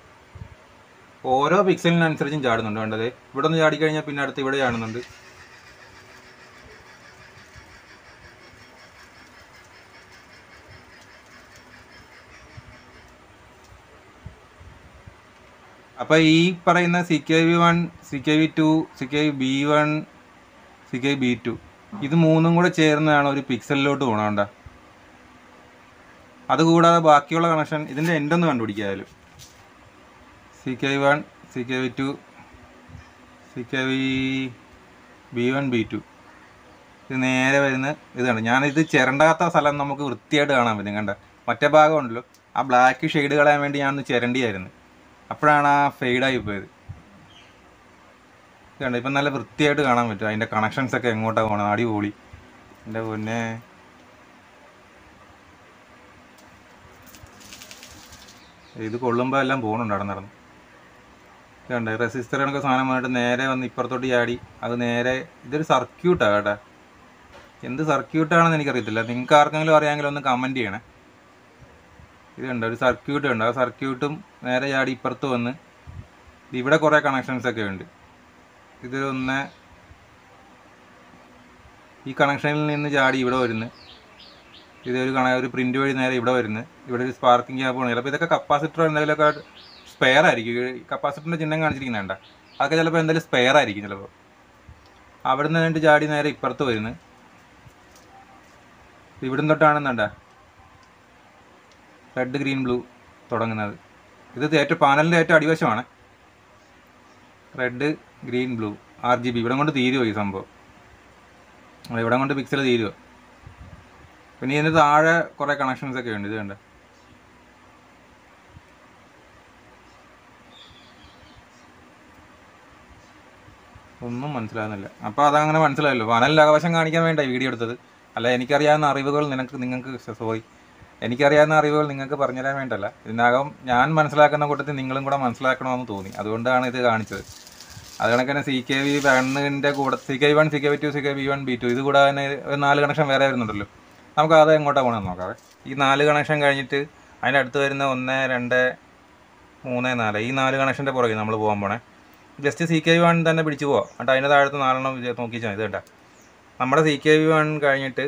ഓരോ പിക്സലിനനുസരിച്ചും ചാടുന്നുണ്ട് വേണ്ടത് ഇവിടെ ഒന്ന് ചാടിക്കഴിഞ്ഞാൽ പിന്നെ അടുത്ത് ഇവിടെ ചാടുന്നുണ്ട് അപ്പോൾ ഈ പറയുന്ന C K V one C K V two C K V B one C K B two ഇത് മൂന്നും കൂടെ ചേർന്നതാണ് ഒരു പിക്സലിലോട്ട് പോകണണ്ട അതുകൂടാതെ ബാക്കിയുള്ള കണക്ഷൻ ഇതിൻ്റെ എൻഡൊന്ന് കണ്ടുപിടിക്കായാലും C K V one C K V two C K V B one B two ഇത് നേരെ വരുന്ന ഇതാണ് ഞാനിത് ചിരണ്ടാത്ത സ്ഥലം നമുക്ക് വൃത്തിയായിട്ട് കാണാൻ പറ്റും കണ്ട മറ്റേ ഭാഗം ഉണ്ടല്ലോ ആ ബ്ലാക്ക് ഷെയ്ഡ് കളയാൻ വേണ്ടി ഞാനൊന്ന് ചിരണ്ടിയായിരുന്നു അപ്പോഴാണ് ആ ഫെയ്ഡായി പോയത് ഇത് കണ്ടോ ഇപ്പം നല്ല വൃത്തിയായിട്ട് കാണാൻ പറ്റും അതിൻ്റെ കണക്ഷൻസ് ഒക്കെ എങ്ങോട്ടാണ് പോകണം അടിപൊളി എൻ്റെ പൊന്നെ ഇത് കൊള്ളുമ്പോൾ എല്ലാം പോകുന്നുണ്ട് അവിടെ നടന്ന് ഇത് കണ്ടോ റെസിസ്റ്റർ കണക്ക് സാധനം വന്നിട്ട് നേരെ വന്ന് ഇപ്പുറത്തോട്ട് ചാടി അത് നേരെ ഇതൊരു സർക്യൂട്ടാണ് കേട്ടോ എന്ത് സർക്യൂട്ടാണെന്ന് എനിക്കറിയത്തില്ല നിങ്ങൾക്ക് ആർക്കെങ്കിലും അറിയാമെങ്കിലും ഒന്ന് കമൻറ്റ് ചെയ്യണേ ഇത് കണ്ടോ ഒരു സർക്യൂട്ട് ഉണ്ട് ആ സർക്യൂട്ടും നേരെ ചാടി ഇപ്പുറത്ത് വന്ന് ഇവിടെ കുറേ കണക്ഷൻസ് ഒക്കെ ഉണ്ട് ഇത് ഒന്ന് ഈ കണക്ഷനിൽ നിന്ന് ചാടി ഇവിടെ വരുന്നു ഇതൊരു കണ ഒരു പ്രിന്റ് വഴി നേരെ ഇവിടെ വരുന്നു ഇവിടെ ഒരു സ്പാർക്കിംഗ് ഗ്യാപ്പ് ആണ് ചിലപ്പോൾ ഇതൊക്കെ കപ്പാസിറ്റർ എന്തെങ്കിലുമൊക്കെ സ്പെയർ ആയിരിക്കും കപ്പാസിറ്ററിൻ്റെ ചിഹ്നം കാണിച്ചിരിക്കുന്നുണ്ട അതൊക്കെ ചിലപ്പോൾ എന്തെങ്കിലും സ്പെയർ ആയിരിക്കും ചിലപ്പോൾ അവിടെ നിന്ന് രണ്ട് ചാടി നേരെ ഇപ്പുറത്ത് വരുന്നു ഇവിടുന്ന് തൊട്ടാണെന്നുണ്ട റെഡ് ഗ്രീൻ ബ്ലൂ തുടങ്ങുന്നത് ഇത് ഏറ്റവും പാനലിൻ്റെ ഏറ്റവും അടിവശമാണ് red green blue R G B ഇവിടെ കൊണ്ട് തീരുമോ ഈ സംഭവം ഇവിടെ കൊണ്ട് പിക്സൽ തീരുമോ പിന്നെ ഇതിന് താഴെ കുറേ കണക്ഷൻസ് ഒക്കെ ഉണ്ട് ഇത് കണ്ട ഒന്നും മനസ്സിലാകുന്നില്ല അപ്പോൾ അതങ്ങനെ മനസ്സിലായല്ലോ പനലിൻ്റെ ആകാശം കാണിക്കാൻ വേണ്ട വീഡിയോ എടുത്തത് അല്ല എനിക്കറിയാവുന്ന അറിവുകൾ നിനക്ക് നിങ്ങൾക്ക് സോറി എനിക്കറിയാവുന്ന അറിവുകൾ നിങ്ങൾക്ക് പറഞ്ഞുതരാൻ വേണ്ടല്ല ഇതിനകം ഞാൻ മനസ്സിലാക്കുന്ന കൂട്ടത്തിൽ നിങ്ങളും കൂടെ മനസ്സിലാക്കണമെന്ന് തോന്നി അതുകൊണ്ടാണ് ഇത് കാണിച്ചത് അത് കണക്കിന് സി കെ വി വണ്ണിൻ്റെ കൂടെ C K V one C K V two C K V one B two ഇത് കൂടാതെ തന്നെ ഒരു നാല് കണക്ഷൻ വേറെ വരുന്നുണ്ടല്ലോ നമുക്ക് അത് എങ്ങോട്ടാണ് പോകണമെന്ന് നോക്കാവേ ഈ നാല് കണക്ഷൻ കഴിഞ്ഞിട്ട് അതിൻ്റെ അടുത്ത് വരുന്ന ഒന്ന് രണ്ട് മൂന്ന് നാല് ഈ നാല് കണക്ഷൻ്റെ പുറകെ നമ്മൾ പോകാൻ പോണേ just C K V one തന്നെ പിടിച്ചു പോവാം എന്നിട്ട് അതിൻ്റെ താഴത്ത് നാലെണ്ണം വിചാ- നോക്കിച്ചാൽ ഇത് കേട്ടോ നമ്മുടെ സി കെ വി വൺ കഴിഞ്ഞിട്ട്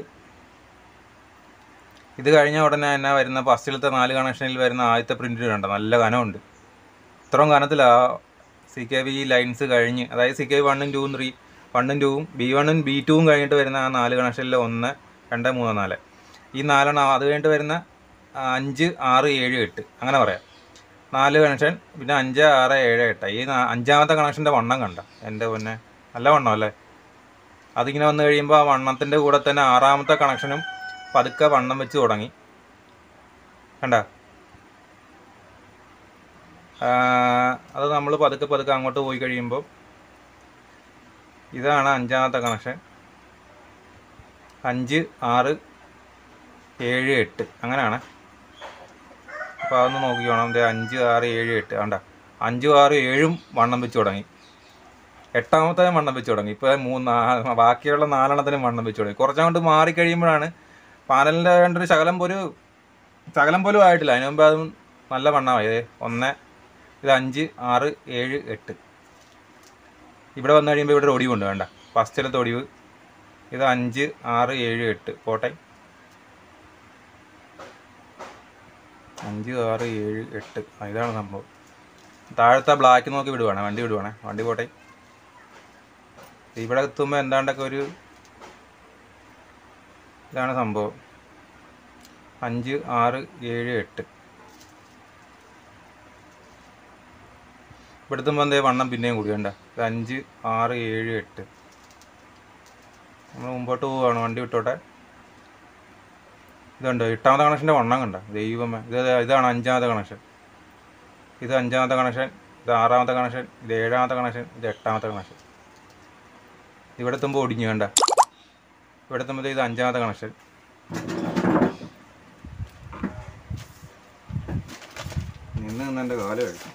ഇത് കഴിഞ്ഞ ഉടനെ തന്നെ വരുന്ന ഫസ്റ്റിലത്തെ നാല് കണക്ഷനിൽ വരുന്ന ആദ്യത്തെ പ്രിൻ്റ് കണ്ട നല്ല കനമുണ്ട് ഇത്രയും കനത്തിലാ സി കെ വി ലൈൻസ് കഴിഞ്ഞ് അതായത് സി കെ വി വണ്ണും ടൂവും ത്രീ വണ്ണും ടൂവും ബി വണ്ണും ബി ടൂവും കഴിഞ്ഞിട്ട് വരുന്ന ആ നാല് കണക്ഷനിൽ ഒന്ന് രണ്ട് മൂന്ന് നാല് ഈ നാലെണ്ണം അത് കഴിഞ്ഞിട്ട് വരുന്ന ആ, അഞ്ച് ആറ് ഏഴ് എട്ട് അങ്ങനെ പറയാം നാല് കണക്ഷൻ പിന്നെ അഞ്ച് ആറ് ഏഴ് എട്ട് ഈ നാ- അഞ്ചാമത്തെ കണക്ഷൻ്റെ വണ്ണം കണ്ട എൻ്റെ പൊന്നെ നല്ല വണ്ണം അല്ലേ അതിങ്ങനെ വന്നു കഴിയുമ്പോൾ ആ വണ്ണത്തിൻ്റെ കൂടെ തന്നെ ആറാമത്തെ കണക്ഷനും പതുക്കെ വണ്ണം വെച്ച് തുടങ്ങി കണ്ട അത് നമ്മൾ പതുക്കെ പതുക്കെ അങ്ങോട്ട് പോയി കഴിയുമ്പോൾ ഇതാണ് അഞ്ചാമത്തെ കണക്ഷൻ അഞ്ച് ആറ് ഏഴ് എട്ട് അങ്ങനെയാണ് അപ്പോൾ അതൊന്ന് നോക്കിക്കോണം ദേ അഞ്ച് ആറ് ഏഴ് എട്ട് വേണ്ട അഞ്ചും ആറ് ഏഴും വണ്ണം വെച്ച് തുടങ്ങി എട്ടാമത്തെ വണ്ണം വെച്ച് തുടങ്ങി ഇപ്പോൾ മൂന്ന് ആ- ബാക്കിയുള്ള നാലെണ്ണത്തിനും വണ്ണം വെച്ച് തുടങ്ങി കുറച്ചങ്ങോട്ട് മാറിക്കഴിയുമ്പോഴാണ് പാനലിൻ്റെ വേണ്ട ഒരു ശകലം പോലും ശകലം പോലും ആയിട്ടില്ല അതിന് മുമ്പ് അതും നല്ല വണ്ണമായി ദേ ഒന്ന് ഇത് അഞ്ച് ആറ് ഏഴ് എട്ട് ഇവിടെ വന്നു കഴിയുമ്പോൾ ഇവിടെ ഒരു ഒടിവുണ്ട് വേണ്ട ഫസ്റ്റിലത്തെ ഒടിവ് ഇത് അഞ്ച് ആറ് ഏഴ് എട്ട് പോട്ടെ അഞ്ച് ആറ് ഏഴ് എട്ട് ആ, ഇതാണ് സംഭവം താഴത്തെ ബ്ലാക്ക് നോക്കി വിടുവാണേ വണ്ടി വിടുവാണേ വണ്ടി പോട്ടെ ഇവിടെ എത്തുമ്പോൾ എന്താണ്ടൊക്കെ ഒരു ഇതാണ് സംഭവം അഞ്ച് ആറ് ഏഴ് എട്ട് ഇവിടെ എത്തുമ്പോൾ എന്തേ വണ്ണം പിന്നെയും കൂടി വേണ്ട ഇത് അഞ്ച് ആറ് ഏഴ് എട്ട് നമ്മൾ മുമ്പോട്ട് പോവുകയാണ് വണ്ടി വിട്ടോട്ടെ ഇതുണ്ട് എട്ടാമത്തെ കണക്ഷൻ്റെ വണ്ണം കണ്ട ദൈവമേ ഇത് ഇതാണ് അഞ്ചാമത്തെ കണക്ഷൻ ഇത് അഞ്ചാമത്തെ കണക്ഷൻ ഇത് ആറാമത്തെ കണക്ഷൻ ഇത് ഏഴാമത്തെ കണക്ഷൻ ഇത് എട്ടാമത്തെ കണക്ഷൻ ഇവിടെ എത്തുമ്പോൾ ഒടിഞ്ഞു വേണ്ട ഇവിടെ എത്തുമ്പോൾ ഇത് അഞ്ചാമത്തെ കണക്ഷൻ നിന്ന് നിന്ന് എൻ്റെ കാല് കഴിക്കും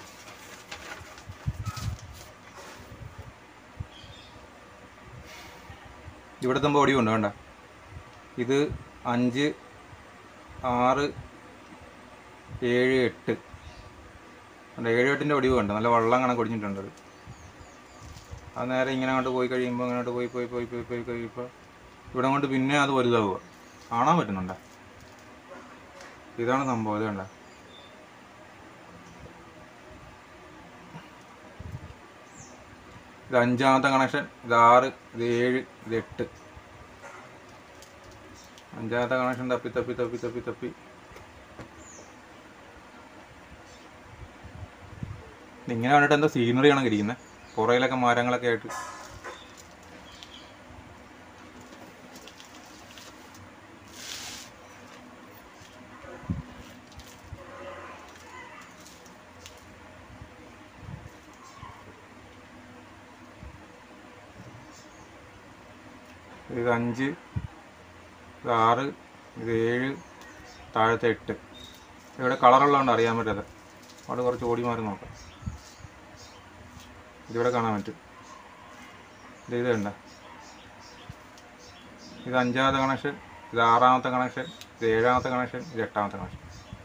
ഇവിടെ എത്തുമ്പോൾ ഒടിവുണ്ട് വേണ്ട ഇത് അഞ്ച് ആറ് ഏഴ് എട്ട് ഉണ്ട് ഏഴ് എട്ടിൻ്റെ ഒടിവ് കണ്ട് നല്ല വെള്ളം കണക്ക് ഒടിഞ്ഞിട്ടുണ്ട് അത് അത് നേരെ ഇങ്ങനെ അങ്ങോട്ട് പോയി കഴിയുമ്പോൾ അങ്ങോട്ട് പോയി പോയി പോയി പോയി പോയി കഴിയുമ്പോൾ ഇവിടെ കൊണ്ട് പിന്നെ അത് വലുതാവുക കാണാൻ പറ്റുന്നുണ്ടോ ഇതാണ് സംഭവം ഇത് കണ്ട ഇത് അഞ്ചാമത്തെ കണക്ഷൻ ഇത് ആറ് ഇത് ഏഴ് ഇത് എട്ട് അഞ്ചാമത്തെ കണക്ഷൻ തപ്പി തപ്പി തപ്പി തപ്പി തപ്പി ഇങ്ങനെ കണ്ടിട്ട് എന്താ സീനറി ആണ് ഇരിക്കുന്നത് പുറയിലൊക്കെ മരങ്ങളൊക്കെ ആയിട്ട് ഇത് അഞ്ച് ഇത് ആറ് ഇത് ഏഴ് താഴത്തെ എട്ട് ഇവിടെ കളറുള്ളതുകൊണ്ട് അറിയാൻ പറ്റാതെ അവിടെ കുറച്ച് ഓടി മാറി നോക്കാം ഇതിവിടെ കാണാൻ പറ്റും ഇത് ഇത് കണ്ട ഇത് അഞ്ചാമത്തെ കണക്ഷൻ ഇത് ആറാമത്തെ കണക്ഷൻ ഇത് ഏഴാമത്തെ കണക്ഷൻ ഇത് എട്ടാമത്തെ കണക്ഷൻ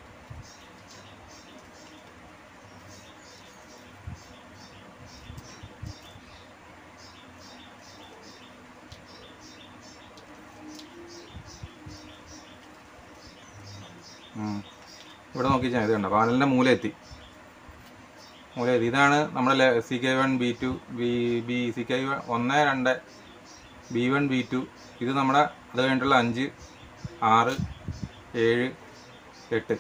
ഉം. ഇവിടെ നോക്കിച്ചാൽ ഇത് കണ്ട പാനലിൻ്റെ മൂല എത്തി മൂല എത്തി ഇതാണ് നമ്മുടെ C K one B two B B C K ഒന്ന് രണ്ട് ബി വൺ ബി ടു ഇത് നമ്മുടെ അത് കഴിഞ്ഞിട്ടുള്ള അഞ്ച് ആറ് ഏഴ് എട്ട്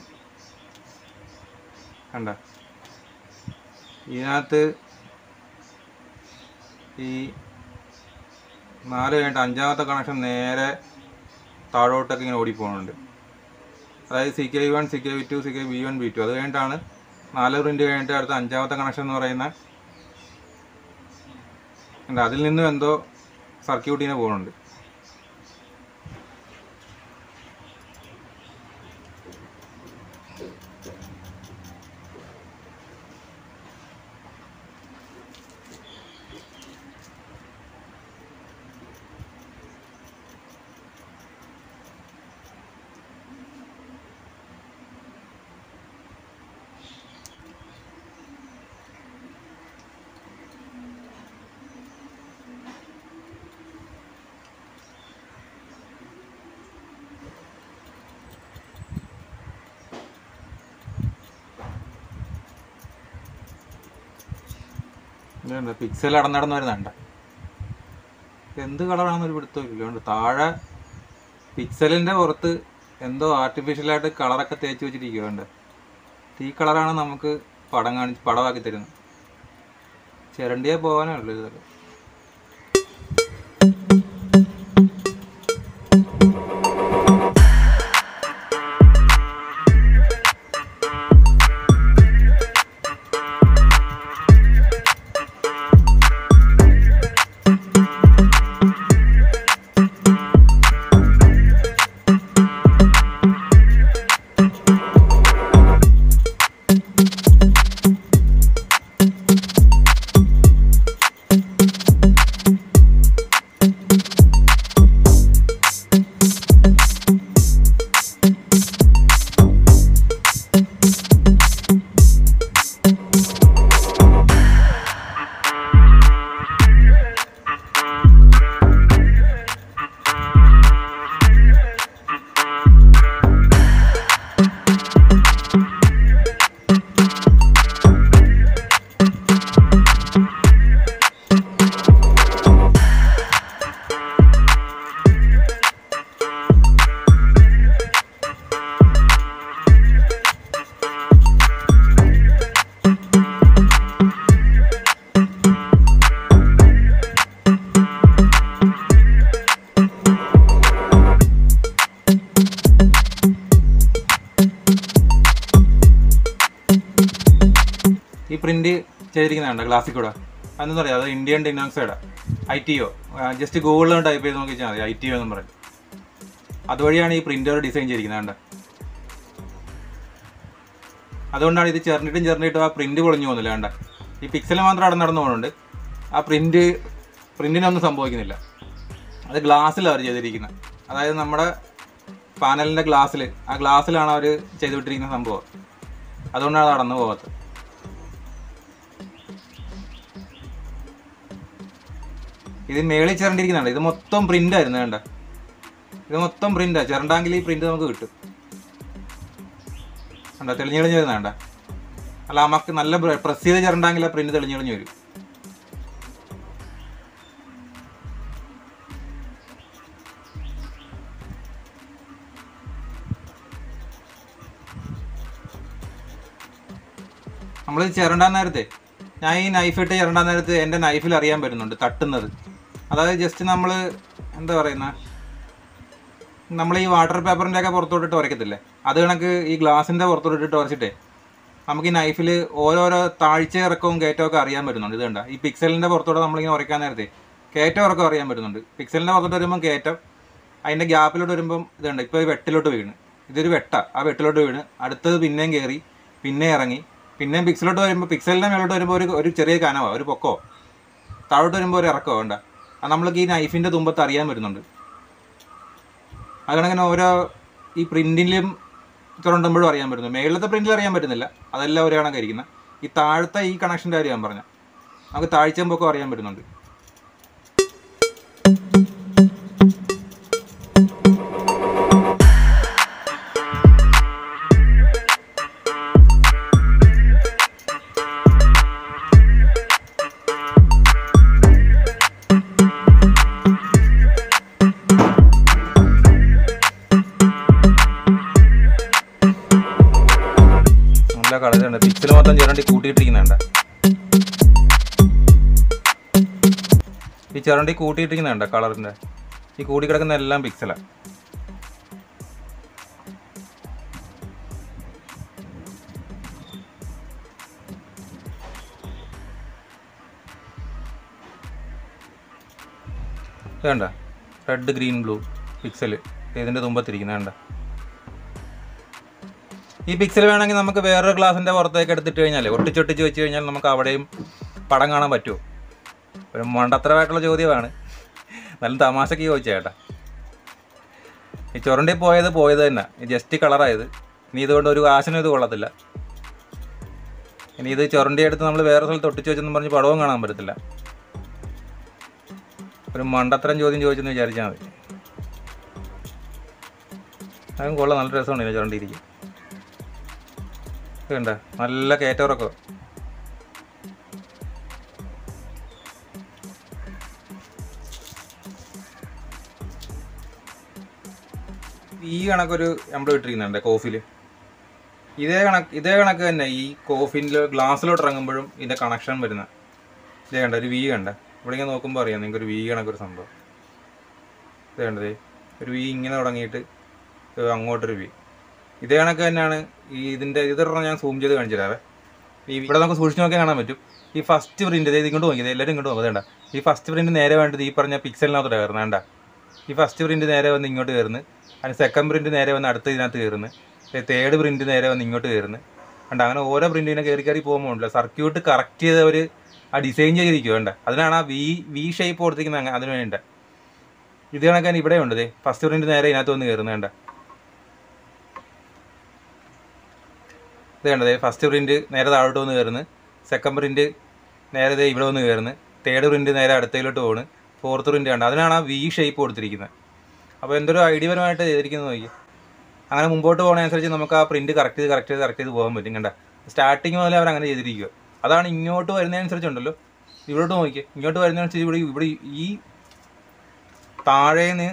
കണ്ട ഇതിനകത്ത് ഈ നാല് കഴിഞ്ഞിട്ട് അഞ്ചാമത്തെ കണക്ഷൻ നേരെ താഴോട്ടൊക്കെ ഇങ്ങനെ ഓടിപ്പോകുന്നുണ്ട് അതായത് C K V one C K V two C K V one B two അത് കഴിഞ്ഞിട്ടാണ് നാല് പ്രിന്റ് കഴിഞ്ഞിട്ട് അടുത്ത അഞ്ചാമത്തെ കണക്ഷൻ എന്ന് പറയുന്ന ഉണ്ട് അതിൽ നിന്നും എന്തോ സർക്യൂട്ടിനെ പോകുന്നുണ്ട് ഇതുണ്ട് പിക്സൽ അടന്നടന്ന് വരുന്നുണ്ട് എന്ത് കളറാണെന്നൊരു പിടുത്തമില്ല ഉണ്ട് താഴെ പിക്സലിൻ്റെ പുറത്ത് എന്തോ ആർട്ടിഫിഷ്യലായിട്ട് കളറൊക്കെ തേച്ച് വെച്ചിരിക്കുന്നുണ്ട് ഈ കളറാണ് നമുക്ക് പടം കാണിച്ച് പടമാക്കി തരുന്നത് ചിരണ്ടിയെ പോകാനേ ഉള്ളൂ ഇതൊക്കെ ഈ പ്രിന്റ് ചെയ്തിരിക്കുന്നുണ്ട് ഗ്ലാസ്സിൽ കൂടെ അതെന്ന് പറയാം അത് indium tin oxide I T O just ഗൂഗിളിൽ ടൈപ്പ് ചെയ്ത് നോക്കി വെച്ചാൽ മതി ഐ ടി ഒ എന്ന് പറയും അതുവഴിയാണ് ഈ പ്രിന്റർ ഡിസൈൻ ചെയ്തിരിക്കുന്നത് കണ്ടോ? അതുകൊണ്ടാണ് ഇത് ചേർന്നിട്ടും ചേർന്നിട്ടും ആ പ്രിന്റ് പൊളിഞ്ഞു പോകുന്നില്ല വേണ്ട ഈ പിക്സൽ മാത്രം അവിടെ നടന്നു പോകുന്നുണ്ട് ആ പ്രിന്റ് പ്രിന്റിനൊന്നും സംഭവിക്കുന്നില്ല അത് ഗ്ലാസ്സിലാണ് അവർ ചെയ്തിരിക്കുന്നത് അതായത് നമ്മുടെ പാനലിൻ്റെ ഗ്ലാസ്സിൽ ആ ഗ്ലാസ്സിലാണ് അവർ ചെയ്തു വിട്ടിരിക്കുന്ന സംഭവം അതുകൊണ്ടാണ് അത് നടന്നു പോകാത്തത് ഇത് മേളിൽ ചിരണ്ടിരിക്കുന്നുണ്ട് ഇത് മൊത്തം പ്രിന്റ് ആയിരുന്നു വേണ്ട ഇത് മൊത്തം പ്രിന്റാ ചിരണ്ടാങ്കിൽ ഈ പ്രിന്റ് നമുക്ക് കിട്ടും കണ്ട തെളിഞ്ഞ് തെളിഞ്ഞ് വരുന്ന വേണ്ട അല്ല നമുക്ക് നല്ല പ്രസ് ചെയ്ത് ചിരണ്ടാങ്കിൽ ആ പ്രിന്റ് തെളിഞ്ഞ് തെളിഞ്ഞ് വരും നമ്മൾ ചിരണ്ടാൻ നേരത്തെ ഞാൻ ഈ നൈഫ് ഇട്ട് ചിരണ്ടാൻ നേരത്ത് എൻ്റെ നൈഫിൽ അറിയാൻ പറ്റുന്നുണ്ട് തട്ടുന്നത് അതായത് ജസ്റ്റ് നമ്മൾ എന്താ പറയുന്ന നമ്മൾ ഈ വാട്ടർ പേപ്പറിൻ്റെ ഒക്കെ പുറത്തോട്ടിട്ട് ഉരയ്ക്കത്തില്ലേ അത് കണക്ക് ഈ ഗ്ലാസിൻ്റെ പുറത്തോട്ടിട്ട് ഉരച്ചിട്ടേ നമുക്ക് ഈ നൈഫിൽ ഓരോരോ താഴ്ച ഇറക്കവും കയറ്റവും ഒക്കെ അറിയാൻ പറ്റുന്നുണ്ട് ഇത് കണ്ട ഈ പിക്സലിൻ്റെ പുറത്തോട്ട് നമ്മളിങ്ങനെ ഉരയ്ക്കാൻ നേരത്തെ കയറ്റം ഇറക്കം അറിയാൻ പറ്റുന്നുണ്ട് പിക്സലിൻ്റെ പുറത്തോട്ട് വരുമ്പോൾ കയറ്റം അതിൻ്റെ ഗ്യാപ്പിലോട്ട് വരുമ്പം ഇതുണ്ട് ഇപ്പോൾ ഈ വെട്ടിലോട്ട് വീണ് ഇതൊരു വെട്ട ആ വെട്ടിലോട്ട് വീണ് അടുത്തത് പിന്നെയും കയറി പിന്നെ ഇറങ്ങി പിന്നെയും പിക്സലോട്ട് വരുമ്പോൾ പിക്സലിൻ്റെ മേലോട്ട് വരുമ്പോൾ ഒരു ഒരു ചെറിയ കനവോ ഒരു പൊക്കോ താഴോട്ട് വരുമ്പോൾ ഒരു ഇറക്കോ വേണ്ട അത് നമ്മൾക്ക് ഈ നൈഫിൻ്റെ തുമ്പത്ത് അറിയാൻ പറ്റുന്നുണ്ട് അതുകൊണ്ടങ്ങനെ ഓരോ ഈ പ്രിന്റിലും ചുരണ്ടുമ്പോഴും അറിയാൻ പറ്റുന്നു മേളിലത്തെ പ്രിന്റിൽ അറിയാൻ പറ്റുന്നില്ല അതെല്ലാം ഒരേ കണക്ക് ഇരിക്കുന്നത് ഈ താഴത്തെ ഈ കണക്ഷൻ്റെ കാര്യം ഞാൻ പറഞ്ഞ നമുക്ക് താഴ്ചയും പൊക്കം അറിയാൻ പറ്റുന്നുണ്ട് നല്ല കളറുണ്ട് പിക്സൽ മൊത്തം ചിരണ്ടി കൂട്ടിയിട്ടിരിക്കുന്നുണ്ട് ഈ ചിരണ്ടി കൂട്ടിയിട്ടിരിക്കുന്നുണ്ട് കളറിൻ്റെ ഈ കൂടി കിടക്കുന്ന എല്ലാം പിക്സലാണ് ഇത് കണ്ട റെഡ് ഗ്രീൻ ബ്ലൂ പിക്സൽ ഇതിൻ്റെ തുമ്പത്തിരിക്കുന്നത് കണ്ട ഈ പിക്സൽ വേണമെങ്കിൽ നമുക്ക് വേറൊരു ഗ്ലാസിൻ്റെ പുറത്തേക്ക് എടുത്തിട്ട് കഴിഞ്ഞാൽ ഒട്ടിച്ചൊട്ടിച്ച് വെച്ച് കഴിഞ്ഞാൽ നമുക്ക് അവിടെയും പടം കാണാൻ പറ്റുമോ ഒരു മണ്ടത്തരമായിട്ടുള്ള ചോദ്യമാണ് നല്ല തമാശക്ക് ചോദിച്ചാ ചേട്ടാ ഈ ചുരണ്ടി പോയത് പോയത് തന്നെ ജസ്റ്റ് കളറായത് ഇനി ഇതുകൊണ്ട് ഒരു കാശിനും ഇത് കൊള്ളത്തില്ല ഇനി ഇത് ചുരണ്ടി എടുത്ത് നമ്മൾ വേറെ സ്ഥലത്ത് ഒട്ടിച്ച് വെച്ചെന്ന് പറഞ്ഞ് പടവും കാണാൻ പറ്റത്തില്ല ഒരു മണ്ടത്തരം ചോദ്യം ചോദിച്ചെന്ന് വിചാരിച്ചാൽ മതി അതും കൊള്ളാം നല്ല രസമുണ്ട് ഇതിനെ ചുരണ്ടിയിരിക്കും ഇത് കണ്ട നല്ല കയറ്റമിറക്കോ ഈ കണക്കൊരു എംബ്ലോ ഇട്ടിരിക്കുന്നുണ്ട് കോഫിൽ ഇതേ കണക്ക് ഇതേ കണക്ക് തന്നെ ഈ കോഫിൻ്റെ ഗ്ലാസ്സിലോട്ട് ഇറങ്ങുമ്പോഴും ഇതിൻ്റെ കണക്ഷൻ വരുന്ന ഇതേ കണ്ട ഒരു വി കണ്ട ഇവിടെ ഇങ്ങനെ നോക്കുമ്പോൾ അറിയാം നിങ്ങൾക്ക് ഒരു വി കണക്കൊരു സംഭവം ഇത് കണ്ടതേ ഒരു വി ഇങ്ങനെ തുടങ്ങിയിട്ട് ഇത് അങ്ങോട്ടൊരു വി ഇതേ കണക്ക് തന്നെയാണ് ഈ ഇതിൻ്റെ ഇതൊരെണ്ണം ഞാൻ സൂം ചെയ്ത് കാണിച്ചു തരാവേ ഈ ഇവിടെ നമുക്ക് സൂക്ഷിച്ച് നോക്കിയാൽ കാണാൻ പറ്റും ഈ ഫസ്റ്റ് പ്രിന്റ് ഇത് ഇങ്ങോട്ട് നോക്കിയത് എല്ലാവരും ഇങ്ങോട്ട് നോക്കുക വേണ്ട ഈ ഫസ്റ്റ് പ്രിന്റ് നേരെ വേണ്ടത് ഈ പറഞ്ഞ പിക്സലിനകത്തോട്ട് കയറുന്നത് വേണ്ട ഈ ഫസ്റ്റ് പ്രിന്റ് നേരെ വന്ന് ഇങ്ങോട്ട് കയറുന്നു അതിന് സെക്കൻഡ് പ്രിന്റ് നേരെ വന്ന് അടുത്ത ഇതിനകത്ത് കയറുന്നു തേർഡ് പ്രിന്റ് നേരെ വന്ന് ഇങ്ങോട്ട് കയറുന്നു കണ്ട അങ്ങനെ ഓരോ പ്രിന്റിനെ കയറി കയറി പോകുമ്പോൾ ഉണ്ടല്ലോ സർക്യൂട്ട് കറക്റ്റ് ചെയ്ത് അവർ ആ ഡിസൈൻ ചെയ്തിരിക്കുക വേണ്ട അതിനാണ് ആ വി വി ഷേപ്പ് കൊടുത്തിരിക്കുന്നത് അങ്ങ് അതിന് വേണ്ട ഇത് കണക്കാൻ ഇവിടെ ഉണ്ട് ദേ ഫസ്റ്റ് പ്രിന്റ് നേരെ ഇതിനകത്ത് വന്ന് കയറുന്നത് വേണ്ട ഇത് കണ്ടത് ഫസ്റ്റ് പ്രിന്റ് നേരെ താഴോട്ട് വന്ന് കയറുന്നു സെക്കൻഡ് പ്രിന്റ് നേരെ ദേ ഇവിടെ വന്ന് കയറുന്നു തേർഡ് പ്രിന്റ് നേരെ അടുത്തയിലോട്ട് പോകുന്നു ഫോർത്ത് പ്രിന്റ് കണ്ട അതിനാണ് ആ വി ഷേപ്പ് കൊടുത്തിരിക്കുന്നത് അപ്പോൾ എന്തൊരു ഐഡിയപരമായിട്ട് ചെയ്തിരിക്കുന്നത് നോക്കി അങ്ങനെ മുമ്പോട്ട് പോകുന്നതനുസരിച്ച് നമുക്ക് ആ പ്രിന്റ് കറക്റ്റ് ചെയ്ത് കറക്റ്റ് ചെയ്ത് കറക്റ്റ് ചെയ്ത് പോകാൻ പറ്റും കണ്ട സ്റ്റാർട്ടിങ് മുതൽ അവർ അങ്ങനെ ചെയ്തിരിക്കുക അതാണ് ഇങ്ങോട്ട് വരുന്നതനുസരിച്ചുണ്ടല്ലോ ഇവിടോട്ട് നോക്കിയേ ഇങ്ങോട്ട് വരുന്നതനുസരിച്ച് ഇവിടെ ഇവിടെ ഈ താഴേന്ന്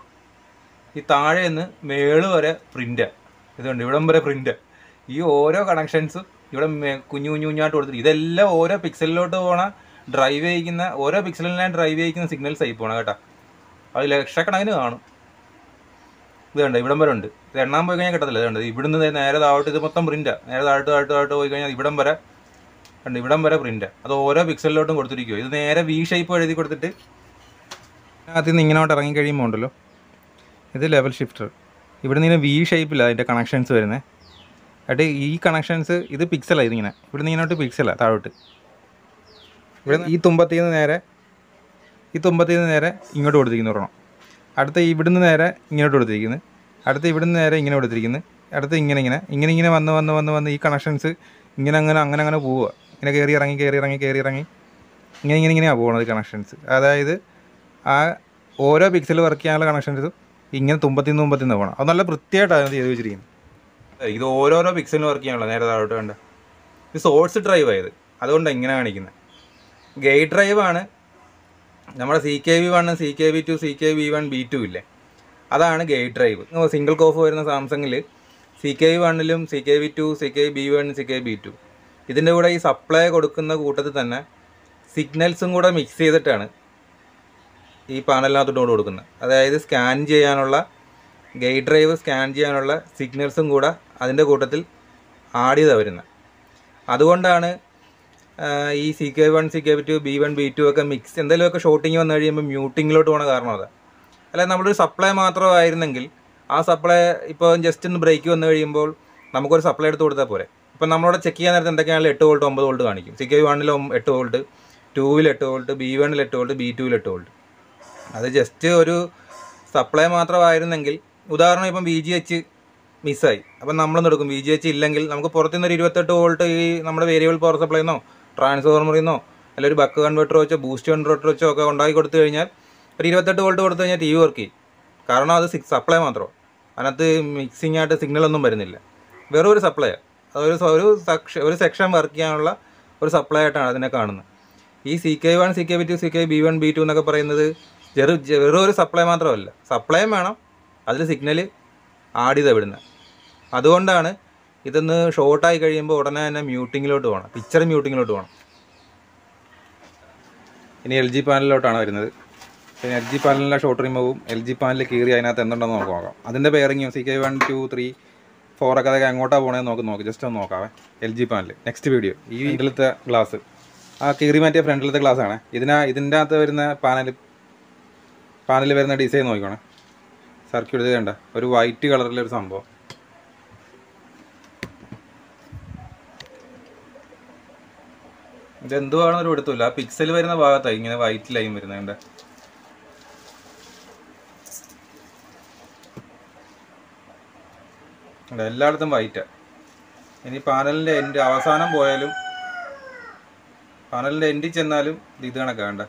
ഈ താഴേന്ന് മേള് വരെ പ്രിന്റ് ഇതുണ്ട് ഇവിടം വരെ പ്രിന്റ് ഈ ഓരോ കണക്ഷൻസും ഇവിടെ മെ- കുഞ്ഞു കുഞ്ഞു കുഞ്ഞായിട്ട് കൊടുത്തിട്ട് ഇതെല്ലാം ഓരോ പിക്സലിലോട്ട് പോണ ഡ്രൈവ് ചെയ്യിക്കുന്ന ഓരോ പിക്സലിനെ ഡ്രൈവ് ചെയ്യിക്കുന്ന സിഗ്നൽസ് ആയി പോണം കേട്ടോ അത് ലക്ഷക്കണക്കിന് കാണും ഇത് കണ്ട ഇവിടം വരെ ഉണ്ട് ഇത് എണ്ണാൻ പോയി കഴിഞ്ഞാൽ കിട്ടത്തില്ല ഇത് കണ്ടത് ഇവിടുന്ന് ദേ നേരെ താഴോട്ട് ഇത് മൊത്തം പ്രിന്റാ നേരെ താഴോട്ട് താഴോട്ട് താഴോട്ട് പോയി കഴിഞ്ഞാൽ ഇവിടം വരെ കണ്ട് ഇവിടം വരെ പ്രിന്റാ അത് ഓരോ പിക്സലിലോട്ടും കൊടുത്തിരിക്കുമോ ഇത് നേരെ വി ഷേപ്പ് എഴുതി കൊടുത്തിട്ട് അതിൽ നിന്ന് ഇങ്ങനോട്ട് ഇറങ്ങി കഴിയുമ്പോൾ ഉണ്ടല്ലോ ഇത് ലെവൽ ഷിഫ്റ്റർ ഇവിടെ നിന്ന് വി ഷേപ്പിലാണ് അതിൻ്റെ കണക്ഷൻസ് വരുന്നത് എന്നിട്ട് ഈ കണക്ഷൻസ് ഇത് പിക്സലാണ് ഇതിങ്ങനെ ഇവിടെ നിന്ന് ഇങ്ങോട്ട് പിക്സലാണ് താഴോട്ട് ഇവിടെ ഈ തുമ്പത്തിൽ നിന്ന് നേരെ ഈ തുമ്പത്തിൽ നിന്ന് നേരെ ഇങ്ങോട്ട് കൊടുത്തിരിക്കുന്നു ഒരെണ്ണം അടുത്ത ഇവിടുന്ന് നേരെ ഇങ്ങോട്ട് കൊടുത്തിരിക്കുന്നു അടുത്ത ഇവിടുന്ന് നേരെ ഇങ്ങനെ കൊടുത്തിരിക്കുന്നു അടുത്ത ഇങ്ങനെ ഇങ്ങനെ ഇങ്ങനെ ഇങ്ങനെ വന്ന് വന്ന് വന്ന് വന്ന് ഈ കണക്ഷൻസ് ഇങ്ങനെ അങ്ങനെ അങ്ങനെ അങ്ങനെ പോവുക ഇങ്ങനെ കയറി ഇറങ്ങി കയറി ഇറങ്ങി കയറി ഇറങ്ങി ഇങ്ങനെ ഇങ്ങനെ ഇങ്ങനെയാണ് പോകുന്നത് കണക്ഷൻസ് അതായത് ആ ഓരോ പിക്സൽ വർക്ക് ചെയ്യാനുള്ള കണക്ഷൻസും ഇങ്ങനെ തുമ്പത്തിൽ നിന്ന് തുമ്പത്തിൽ നിന്ന് പോകണം അത് നല്ല വൃത്തിയായിട്ടാണ് അത് ചെയ്ത് വെച്ചിരിക്കുന്നത് ഇത് ഓരോരോ പിക്സലിന് വർക്ക് ചെയ്യാനുള്ള നേരെ താഴോട്ട് വേണ്ട ഇത് സോഴ്സ് ഡ്രൈവ് ആയത് അതുകൊണ്ടാണ് ഇങ്ങനെ കാണിക്കുന്നത് ഗൈഡ് ഡ്രൈവ് ആണ് നമ്മുടെ C K V one C K V two C K V one B two ഇല്ലേ അതാണ് ഗൈഡ് ഡ്രൈവ് സിംഗിൾ കോഫ് വരുന്ന സാംസങ്ങിൽ സി കെ വി വണ്ണിലും C K V two C K B one C K B two ഇതിൻ്റെ കൂടെ ഈ supply കൊടുക്കുന്ന കൂട്ടത്തിൽ തന്നെ സിഗ്നൽസും കൂടെ മിക്സ് ചെയ്തിട്ടാണ് ഈ പാനലിനകത്തോട്ട് കൊണ്ട് കൊടുക്കുന്നത് അതായത് സ്കാൻ ചെയ്യാനുള്ള ഗൈഡ് ഡ്രൈവ് സ്കാൻ ചെയ്യാനുള്ള സിഗ്നൽസും കൂടെ അതിൻ്റെ കൂട്ടത്തിൽ ആഡ് ചെയ്താണ് വരുന്നത് അതുകൊണ്ടാണ് ആ, ഈ C K one C K two B one B two ഒക്കെ മിക്സ് എന്തെങ്കിലുമൊക്കെ ഷോട്ടിങ് വന്നു കഴിയുമ്പോൾ മ്യൂട്ടിങ്ങിലോട്ട് പോകണ കാരണം അതാ അല്ല നമ്മളൊരു സപ്ലൈ മാത്രമായിരുന്നെങ്കിൽ ആ സപ്ലൈ ഇപ്പോൾ ജസ്റ്റ് ഒന്ന് ബ്രേക്ക് വന്നു കഴിയുമ്പോൾ നമുക്കൊരു സപ്ലൈ എടുത്ത് കൊടുത്താൽ പോരെ ഇപ്പം നമ്മളോട് ചെക്ക് ചെയ്യാൻ നേരത്തെ എന്തൊക്കെയാണെങ്കിലും എട്ട് വോൾട്ട് ഒമ്പത് വോൾട്ട് കാണിക്കും സി കെ വണ്ണിൽ എട്ട് വോൾട്ട് ടൂവിൽ എട്ട് വോൾട്ട് ബി വണ്ണിൽ എട്ട് വോൾട്ട് ബി ടുവിൽ എട്ട് വോൾട്ട് അത് ജസ്റ്റ് ഒരു സപ്ലൈ മാത്രമായിരുന്നെങ്കിൽ ഉദാഹരണം ഇപ്പം ബി ജി എച്ച് മിസ്സായി അപ്പം നമ്മളൊന്ന് എടുക്കും ബി ജി എച്ച് ഇല്ലെങ്കിൽ നമുക്ക് പുറത്തുനിന്ന് ഒരു ഇരുപത്തെട്ട് വോൾട്ട് ഈ നമ്മുടെ വേരിയബിൾ പവർ സപ്ലൈന്നോ ട്രാൻസ്ഫോർമറിന്നോ അല്ലെങ്കിൽ ഒരു ബക്ക് കൺവെർട്ടർ വെച്ചോ ബൂസ്റ്റ് കൺവെർട്ടർ വെച്ചോ ഒക്കെ ഉണ്ടാക്കി കൊടുത്തു കഴിഞ്ഞാൽ ഒരു ഇരുപത്തെട്ട് വോൾട്ട് കൊടുത്തു കഴിഞ്ഞാൽ ടി വി വർക്ക് ചെയ്യും കാരണം അത് സിക്സ് സപ്ലൈ മാത്രം അതിനകത്ത് മിക്സിംഗ് ആയിട്ട് സിഗ്നൽ ഒന്നും വരുന്നില്ല വെറും ഒരു സപ്ലൈ അതൊരു സ- ഒരു സെക്ഷ ഒരു സെക്ഷൻ വർക്ക് ചെയ്യാനുള്ള ഒരു സപ്ലൈ ആയിട്ടാണ് അതിനെ കാണുന്നത് ഈ C K one C K B two C K B one B two എന്നൊക്കെ പറയുന്നത് ചെറു ജെ- വെറും ഒരു സപ്ലൈ മാത്രമല്ല സപ്ലൈയും വേണം അതിൽ സിഗ്നൽ ആഡ് ചെയ്താൽ വിടുന്നത് അതുകൊണ്ടാണ് ഇതൊന്ന് ഷോർട്ടായി കഴിയുമ്പോൾ ഉടനെ തന്നെ മ്യൂട്ടിങ്ങിലോട്ട് പോകണം പിക്ചർ മ്യൂട്ടിങ്ങിലോട്ട് പോകണം ഇനി എൽ ജി പാനലിലോട്ടാണ് വരുന്നത് പിന്നെ എൽ ജി പാനലിലെ ഷോർട്ട് റിമൂവും എൽ ജി പാനൽ കീറി അതിനകത്ത് എന്തുണ്ടെന്ന് നമുക്ക് നോക്കാം അതിൻ്റെ ബെയറിങ്ങും C K one two three four ഒക്കെ അതൊക്കെ എങ്ങോട്ടാണ് പോകണേന്ന് നോക്കി നോക്കി ജസ്റ്റ് ഒന്ന് നോക്കാവേ L G panel next video ഈ ഫ്രണ്ടിലത്തെ ഗ്ലാസ് ആ കീറി മാറ്റിയ ഫ്രണ്ടിലത്തെ ഗ്ലാസ് ആണ് ഇതിനാ ഇതിൻ്റെ അകത്ത് വരുന്ന പാനൽ പാനലിൽ വരുന്ന ഡിസൈൻ നോക്കിക്കോണേ സർക്യൂട്ട് ഇത് കണ്ട ഒരു വൈറ്റ് കളറിലൊരു സംഭവം ഇത് എന്തുവാണെന്നൊരു എടുത്തില്ല ആ പിക്സൽ വരുന്ന ഭാഗത്തായി ഇങ്ങനെ വൈറ്റ് ലൈൻ വരുന്നത് കണ്ടേ കണ്ടോ, എല്ലായിടത്തും വൈറ്റാ ഇനി പാനലിൻ്റെ എൻഡ് അവസാനം പോയാലും പാനലിൻ്റെ എൻഡിൽ ചെന്നാലും ഇത് ഇത് കണക്കാ വേണ്ട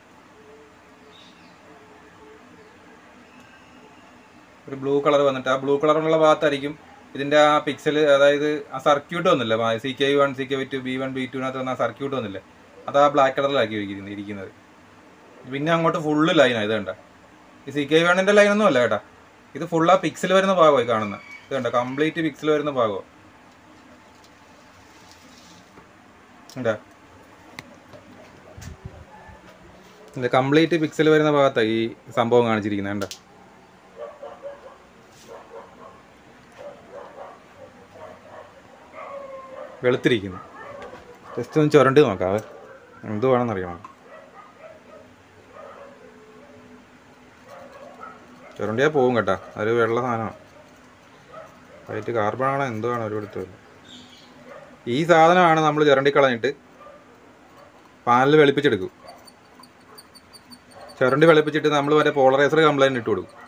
ഒരു ബ്ലൂ കളർ വന്നിട്ട് ആ ബ്ലൂ കളറുള്ള ഭാഗത്തായിരിക്കും ഇതിൻ്റെ ആ പിക്സൽ അതായത് ആ സർക്യൂട്ട് വന്നില്ല C K one C K two B one B ടുവിനകത്ത് വന്ന ആ സർക്യൂട്ട് വന്നില്ല അത് ആ ബ്ലാക്ക് കളറിലാക്കി ഇരിക്കുന്നത് ഇരിക്കുന്നത് പിന്നെ അങ്ങോട്ട് ഫുള്ള് ലൈനാണ് ഇത് കണ്ട ഈ സി കെ വണ്ണിൻ്റെ ലൈനൊന്നും അല്ല കേട്ടാ ഇത് ഫുൾ ആ പിക്സൽ വരുന്ന ഭാഗമായി കാണുന്നത് ഇത് കണ്ട കംപ്ലീറ്റ് പിക്സൽ വരുന്ന ഭാഗമാണ് ഉണ്ടാ ഇത് കംപ്ലീറ്റ് പിക്സൽ വരുന്ന ഭാഗത്താണ് ഈ സംഭവം കാണിച്ചിരിക്കുന്നത് കണ്ടോ വെളുത്തിരിക്കുന്നു ജസ്റ്റ് ഒന്ന് ചുരണ്ടി നോക്കാവേ എന്ത് വേണമെന്നറിയണം ചുരണ്ടിയാൽ പോകും കേട്ടാ അതൊരു വെള്ള സാധനമാണ് വൈറ്റ് കാർബൺ ആണോ എന്തോ ആണ് ഒരു എടുത്തത് ഈ സാധനമാണ് നമ്മൾ ചുരണ്ടി കളഞ്ഞിട്ട് പാലിൽ വെളുപ്പിച്ചെടുക്കും ചുരണ്ടി വെളുപ്പിച്ചിട്ട് നമ്മൾ മറ്റേ പോളറൈസർ കംപ്ലൈൻറ്റ് ഇട്ട് കൊടുക്കും